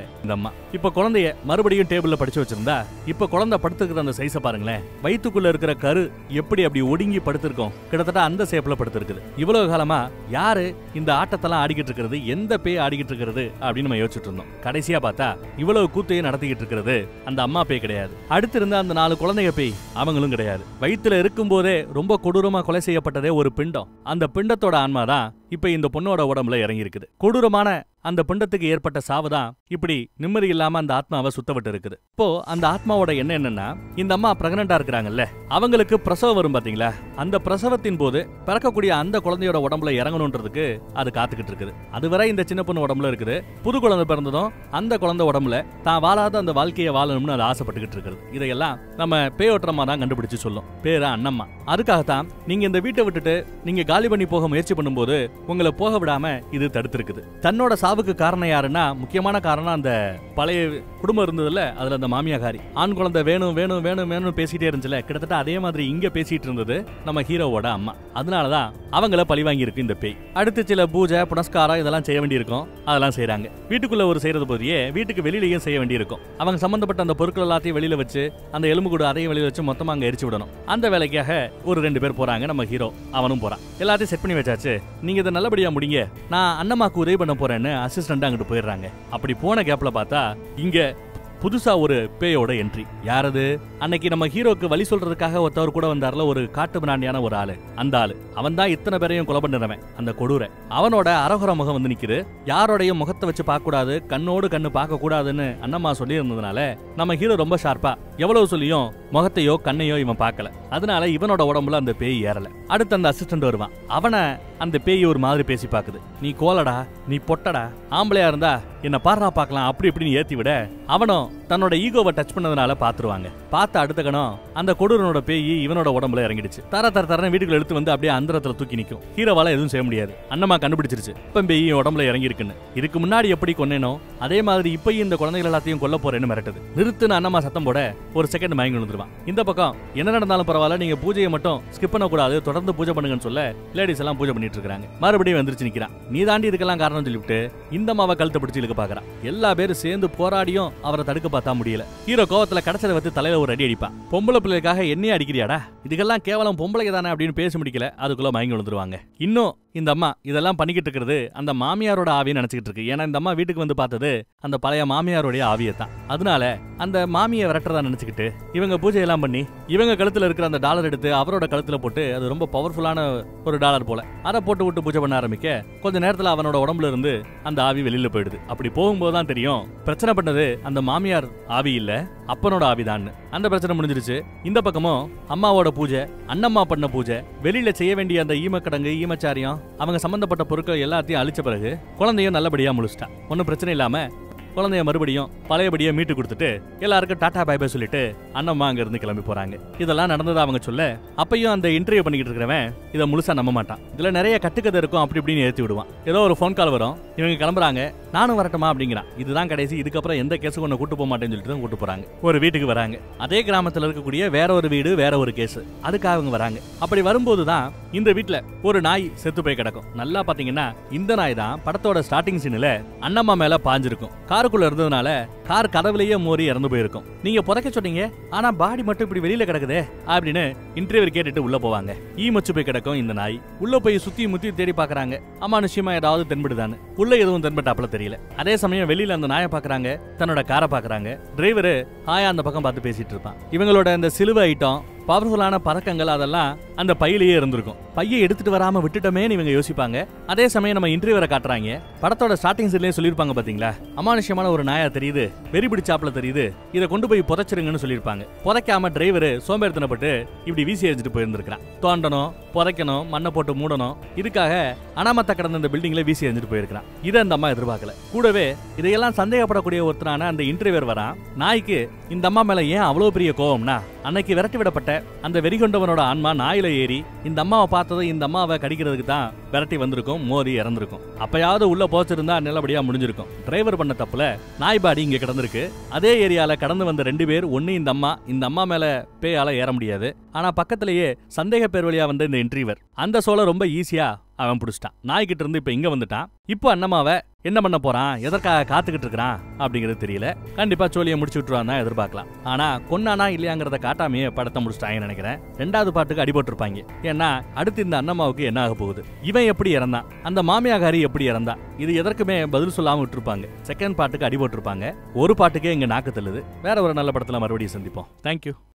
இந்த அம்மா இப்ப குழந்தைய மறுபடியும் டேபிள்ல படிச்சு வச்சிருந்தா இப்ப குழந்தை படுத்துக்கிற அந்த சைஸ பாருங்களேன் வயித்துக்குள்ள இருக்கிற கரு எப்படி அப்படி ஒடுங்கி படுத்திருக்கோம் கிட்டத்தட்ட அந்த சேப்ல படுத்திருக்குது இவ்வளவு காலமா யாரு இந்த ஆட்டத்தெல்லாம் ஆடிக்கிட்டு இருக்கிறது எந்த பேய் ஆடிக்கிட்டு இருக்கிறது அப்படின்னு நம்ம யோசிச்சுட்டு இருந்தோம் கடைசியா பார்த்தா இவ்வளவு கூத்தையும் நடத்திக்கிட்டு இருக்கிறது அந்த அம்மா பேய் கிடையாது அடுத்து இருந்த அந்த நாலு குழந்தைங்க பேய் அவங்களும் கிடையாது வயித்துல இருக்கும்போதே ரொம்ப கொடூரமா கொலை செய்யப்பட்டதே ஒரு பிண்டம் அந்த பிண்டத்தோட ஆன்மா தான் இப்ப இந்த பொண்ணோட உடம்புல இறங்கி இருக்குது கொடூரமான அந்த பிண்டத்துக்கு ஏற்பட்ட சாவுதான் இப்படி நிம்மதி இல்லாம அந்த ஆத்மாவை சுத்த விட்டு இருக்குது இப்போ அந்த ஆத்மாவோட என்ன என்னன்னா இந்த அம்மா பிரெக்னண்டா இருக்கிறாங்கல்ல அவங்களுக்கு பிரசவம் வரும் பாத்தீங்களா அந்த பிரசவத்தின் போது பிறக்கக்கூடிய அந்த குழந்தையோட உடம்புல இறங்கணுன்றதுக்கு அது காத்துக்கிட்டு இருக்குது அதுவரை இந்த சின்ன பொண்ணு உடம்புல இருக்குது புது குழந்தை பிறந்ததும் அந்த குழந்தை உடம்புல தான் வாழாத அந்த வாழ்க்கையை வாழணும்னு அது ஆசைப்பட்டுக்கிட்டு இருக்குது இதையெல்லாம் நம்ம பேயோட்டமா தான் கண்டுபிடிச்சு சொல்லும் பேரா அண்ணம்மா அதுக்காகத்தான் நீங்க இந்த வீட்டை விட்டுட்டு நீங்க காலி பண்ணி போக முயற்சி பண்ணும்போது உங்களை போக விடாம இது தடுத்திருக்குது தன்னோட சாவுக்கு காரணம் யாருன்னா முக்கியமான காரணம் அந்த பழைய குடும்பம் இருந்ததுல அதுல அந்த மாமியாகாரி ஆண் குழந்தை வேணும் வேணும் வேணும் வேணும்னு பேசிட்டே இருந்துச்சுல கிட்டத்தட்ட அதே மாதிரி இங்க பேசிட்டு இருந்தது நம்ம ஹீரோவோட அம்மா அதனாலதான் அவங்கள பழி வாங்கியிருக்கு இந்த பேய் அடுத்து சில பூஜை புனஸ்காரம் இதெல்லாம் செய்ய வேண்டியிருக்கும் அதெல்லாம் செய்றாங்க வீட்டுக்குள்ள ஒரு செய்யறது போதியே வீட்டுக்கு வெளியிலயும் செய்ய வேண்டியிருக்கும் அவங்க சம்பந்தப்பட்ட அந்த பொருட்கள் எல்லாத்தையும் வெளியில வச்சு அந்த எலும்பு கூடு அதையும் வெளியில வச்சு மொத்தமா அங்க எரிச்சு விடணும் அந்த வேலைக்காக ஒரு ரெண்டு பேர் போறாங்க நம்ம ஹீரோ அவனும் போறான் எல்லாத்தையும் செட் பண்ணி வச்சாச்சு நீங்க இதை நல்லபடியா முடிங்க நான் அண்ணம்மாக்கு உதவி பண்ண போறேன்னு அசிஸ்டன்ட் அங்கிட்டு போயிடுறாங்க அப்படி போன கேப்ல பார்த்தா இங்க புதுசா ஒரு பேயோட என்ட்ரி யாரது அன்னைக்கு நம்ம ஹீரோக்கு வழி சொல்றதுக்காக ஒருத்தவர் கூட வந்தார்ல ஒரு காட்டு பிராண்டியான ஒரு ஆளு அந்த ஆளு அவன் தான் இத்தனை பேரையும் கொலை பண்ணினவன் அந்த கொடூரை அவனோட அரகுர முகம் வந்து நிக்குது யாரோடையும் முகத்தை வச்சு பார்க்க கூடாது கண்ணோடு கண்ணு பார்க்க கூடாதுன்னு அண்ணம்மா சொல்லி இருந்ததுனால நம்ம ஹீரோ ரொம்ப ஷார்ப்பா எவ்வளவு சொல்லியும் முகத்தையோ கண்ணையோ இவன் பார்க்கல அதனால இவனோட உடம்புல அந்த பேய் ஏறல அடுத்து அந்த அசிஸ்டன்ட் வருவான் அவனை அந்த பேய் ஒரு மாதிரி பேசி பாக்குது நீ கோலடா நீ பொட்டடா ஆம்பளையா இருந்தா என்ன பாடுறா பார்க்கலாம் அப்படி இப்படின்னு ஏத்தி விட அவனும் தன்னோட ஈகோவை டச் பண்ணதுனால பாத்துருவாங்க பார்த்த அடுத்த கணம் அந்த கொடூரனோட பேய் இவனோட உடம்புல இறங்கிடுச்சு தர தர தரன்னு வீட்டுக்குள்ள எடுத்து வந்து அப்படியே அந்தரத்துல தூக்கி நிக்கும் ஹீரோவால எதுவும் செய்ய முடியாது அண்ணமா கண்டுபிடிச்சிருச்சு இப்ப பேய் என் உடம்புல இறங்கி இருக்குன்னு இதுக்கு முன்னாடி எப்படி கொன்னேனோ அதே மாதிரி இப்பயும் இந்த குழந்தைகள் எல்லாத்தையும் கொல்ல போறேன்னு மிரட்டுது நிறுத்துன்னு அண்ணம்மா சத்தம் போட ஒரு செகண்ட் மயங்கி விழுந்துருவான் இந்த பக்கம் என்ன நடந்தாலும் பரவாயில்ல நீங்க பூஜையை மட்டும் ஸ்கிப் பண்ணக்கூடாது தொடர்ந்து பூஜை பண்ணுங்கன்னு சொல்ல லேடிஸ் எல்லாம் பூஜை பண்ணிட்டு இருக்காங்க மறுபடியும் வந்துருச்சு நிக்கிறான் நீ தாண்டி இதுக்கெல்லாம் காரணம் சொல்லிவிட்டு இந்த அம்மாவை கழுத்தை பிடிச்சு இழுக்க பாக்குறான் எல்லா பேரும் சேர்ந்து போராடியும் அவரை தடுக்க பார்த்தா முடியல ஹீரோ கோவத்துல கடைச்சதை வச்சு தலையில ஒரு அடி அடிப்பான் பொம்பளை பிள்ளைக்காக என்னைய அடிக்கிறியாடா இதுக்கெல்லாம் கேவலம் பொம்பளை தானே அப்படின்னு பேச முடிக்கல அதுக்குள்ள மயங்கி விழுந்துருவாங்க இன்னும் இந்த அம்மா இதெல்லாம் பண்ணிக்கிட்டு இருக்கிறது அந்த மாமியாரோட ஆவியை நினைச்சுக்கிட்டு இருக்கு ஏன்னா இந்த அம்மா வீட்டுக்கு வந்து பார்த்தது அந்த பழைய மாமியாருடைய ஆவியை தான் அதனால அந்த மாமியை விரட்டுறதா நினைச்சுக்கிட்டு இவங்க பூஜை எல்லாம் பண்ணி இவங்க கழுத்துல இருக்கிற அந்த டாலர் எடுத்து அவரோட கழுத்துல போட்டு அது ரொம்ப பவர்ஃபுல்லான ஒரு டாலர் போல அதை போட்டு விட்டு பூஜை பண்ண ஆரம்பிக்க கொஞ்ச நேரத்துல அவனோட உடம்புல இருந்து அந்த ஆவி வெளியில போயிடுது அப்படி போகும்போது தான் தெரியும் பிரச்சனை பண்ணது அந்த மாமியார் ஆவி இல்ல அப்பனோட ஆவிதான் அந்த பிரச்சனை முடிஞ்சிருச்சு இந்த பக்கமும் அம்மாவோட பூஜை அண்ணம்மா பண்ண பூஜை வெளியில செய்ய வேண்டிய அந்த ஈமக்கடங்கு ஈமச்சாரியம் அவங்க சம்பந்தப்பட்ட பொருட்கள் எல்லாத்தையும் அழிச்ச பிறகு குழந்தையும் நல்லபடியா முழிச்சிட்டா ஒன்றும் பிரச்சனை இல்லாம குழந்தைய மறுபடியும் பழையபடியே மீட்டு கொடுத்துட்டு எல்லாருக்கும் டாடா பை பை சொல்லிட்டு அண்ணம்மா அங்க இருந்து கிளம்பி போறாங்க இதெல்லாம் நடந்ததா அவங்க சொல்ல அப்பயும் அந்த இன்டர்வியூ பண்ணிக்கிட்டு இருக்கிறவன் இதை முழுசா நம்ப மாட்டான் இதுல நிறைய கட்டுக்கதை இருக்கும் அப்படி இப்படின்னு ஏத்தி விடுவான் ஏதோ ஒரு ஃபோன் கால் வரும் இவங்க கிளம்புறாங்க நானும் வரட்டுமா அப்படிங்கிறான் இதுதான் கடைசி இதுக்கப்புறம் எந்த கேஸுக்கு ஒன்று கூட்டு போக மாட்டேன்னு சொல்லிட்டு தான் கூட்டு போறாங்க ஒரு வீட்டுக்கு வராங்க அதே கிராமத்துல இருக்கக்கூடிய வேற ஒரு வீடு வேற ஒரு கேஸ் அதுக்காக அவங்க வராங்க அப்படி வரும்போது தான் இந்த வீட்ல ஒரு நாய் செத்து போய் கிடக்கும் நல்லா பாத்தீங்கன்னா இந்த நாய் தான் படத்தோட ஸ்டார்டிங் சீன்ல அண்ணம்மா மேல பாஞ்சிருக்கும் காருக்குள்ள இருந்ததுனால கார் கதவுலயே மோரி இறந்து போயிருக்கும் நீங்க புதைக்க சொன்னீங்க ஆனா பாடி மட்டும் இப்படி வெளியில கிடக்குதே அப்படின்னு இன்டர்வியூ கேட்டுட்டு உள்ள போவாங்க ஈ மச்சு போய் கிடக்கும் இந்த நாய் உள்ள போய் சுத்தி முத்தி தேடி பாக்குறாங்க அமானுஷ்யமா ஏதாவது தென்படுதான்னு உள்ள எதுவும் தென்பட்டாப்புல தெரியல அதே சமயம் வெளியில அந்த நாயை பாக்குறாங்க தன்னோட காரை பாக்குறாங்க டிரைவரு ஹாயா அந்த பக்கம் பார்த்து பேசிட்டு இருப்பான் இவங்களோட அந்த சிலுவை ஐட்டம் பவர்ஃபுல்லான பதக்கங்கள் அதெல்லாம் அந்த பையிலேயே இருந்திருக்கும் பையை எடுத்துட்டு வராம விட்டுட்டோமேன்னு இவங்க யோசிப்பாங்க அதே சமயம் நம்ம இன்டர்வியூரை காட்டுறாங்க படத்தோட ஸ்டார்டிங் சீன்லயே சொல்லியிருப்பாங்க பாத்தீங்களா அமானுஷ்யமான ஒரு நாயா தெரியுது வெறி பிடிச்சாப்ல தெரியுது இதை கொண்டு போய் புதைச்சிருங்கன்னு சொல்லியிருப்பாங்க புதைக்காம டிரைவர் சோம்பேறித்தனப்பட்டு இப்படி வீசி எறிஞ்சிட்டு போயிருந்திருக்கான் தோண்டணும் புதைக்கணும் மண்ணை போட்டு மூடணும் இதுக்காக அனாமத்த கடந்த இந்த பில்டிங்ல வீசி எறிஞ்சிட்டு போயிருக்கான் இதை அந்த அம்மா எதிர்பார்க்கல கூடவே இதையெல்லாம் சந்தேகப்படக்கூடிய ஒருத்தரான அந்த இன்டர்வியூர் வரான் நாய்க்கு இந்த அம்மா மேல ஏன் அவ்வளவு பெரிய கோவம்னா அன்னைக்கு விரட்டி விடப்பட்ட அந்த வெறிகொண்டவனோட ஆன்மா நாயில ஏறி இந்த அம்மாவை பார்த்ததும் இந்த அம்மாவை கடிக்கிறதுக்கு தான் விரட்டி வந்திருக்கும் மோதி இறந்திருக்கும் அப்பயாவது உள்ள போச்சிருந்தா நல்லபடியா முடிஞ்சிருக்கும் டிரைவர் பண்ண தப்புல நாய் பாடி இங்க கிடந்திருக்கு அதே ஏரியால கடந்து வந்த ரெண்டு பேர் ஒன்னு இந்த அம்மா இந்த அம்மா மேல பேயால ஏற முடியாது ஆனா பக்கத்திலேயே சந்தேக பேர் வழியா வந்த இந்த இன்டர்வியூவர் அந்த சோலை ரொம்ப ஈஸியா அவன் பிடிச்சிட்டான் நாய்கிட்ட இருந்து இப்ப இங்க வந்துட்டான் இப்போ அண்ணம்மாவை என்ன பண்ண போறான் எதற்காக காத்துக்கிட்டு இருக்கிறான் அப்படிங்கிறது தெரியல கண்டிப்பா சோழியை முடிச்சு விட்டுருவான் தான் எதிர்பார்க்கலாம் ஆனா கொன்னானா இல்லையாங்கிறத காட்டாமையே படத்தை முடிச்சிட்டாங்கன்னு நினைக்கிறேன் ரெண்டாவது பாட்டுக்கு அடிபட்டிருப்பாங்க ஏன்னா அடுத்து இந்த அண்ணம்மாவுக்கு என்ன ஆக போகுது இவன் எப்படி இறந்தான் அந்த மாமியாகாரி எப்படி இறந்தா இது எதற்குமே பதில் சொல்லாம விட்டுருப்பாங்க செகண்ட் பாட்டுக்கு அடிபட்டிருப்பாங்க ஒரு பாட்டுக்கே இங்க நாக்கு தள்ளுது வேற ஒரு நல்ல படத்துல மறுபடியும் சந்திப்போம் தேங்க்யூ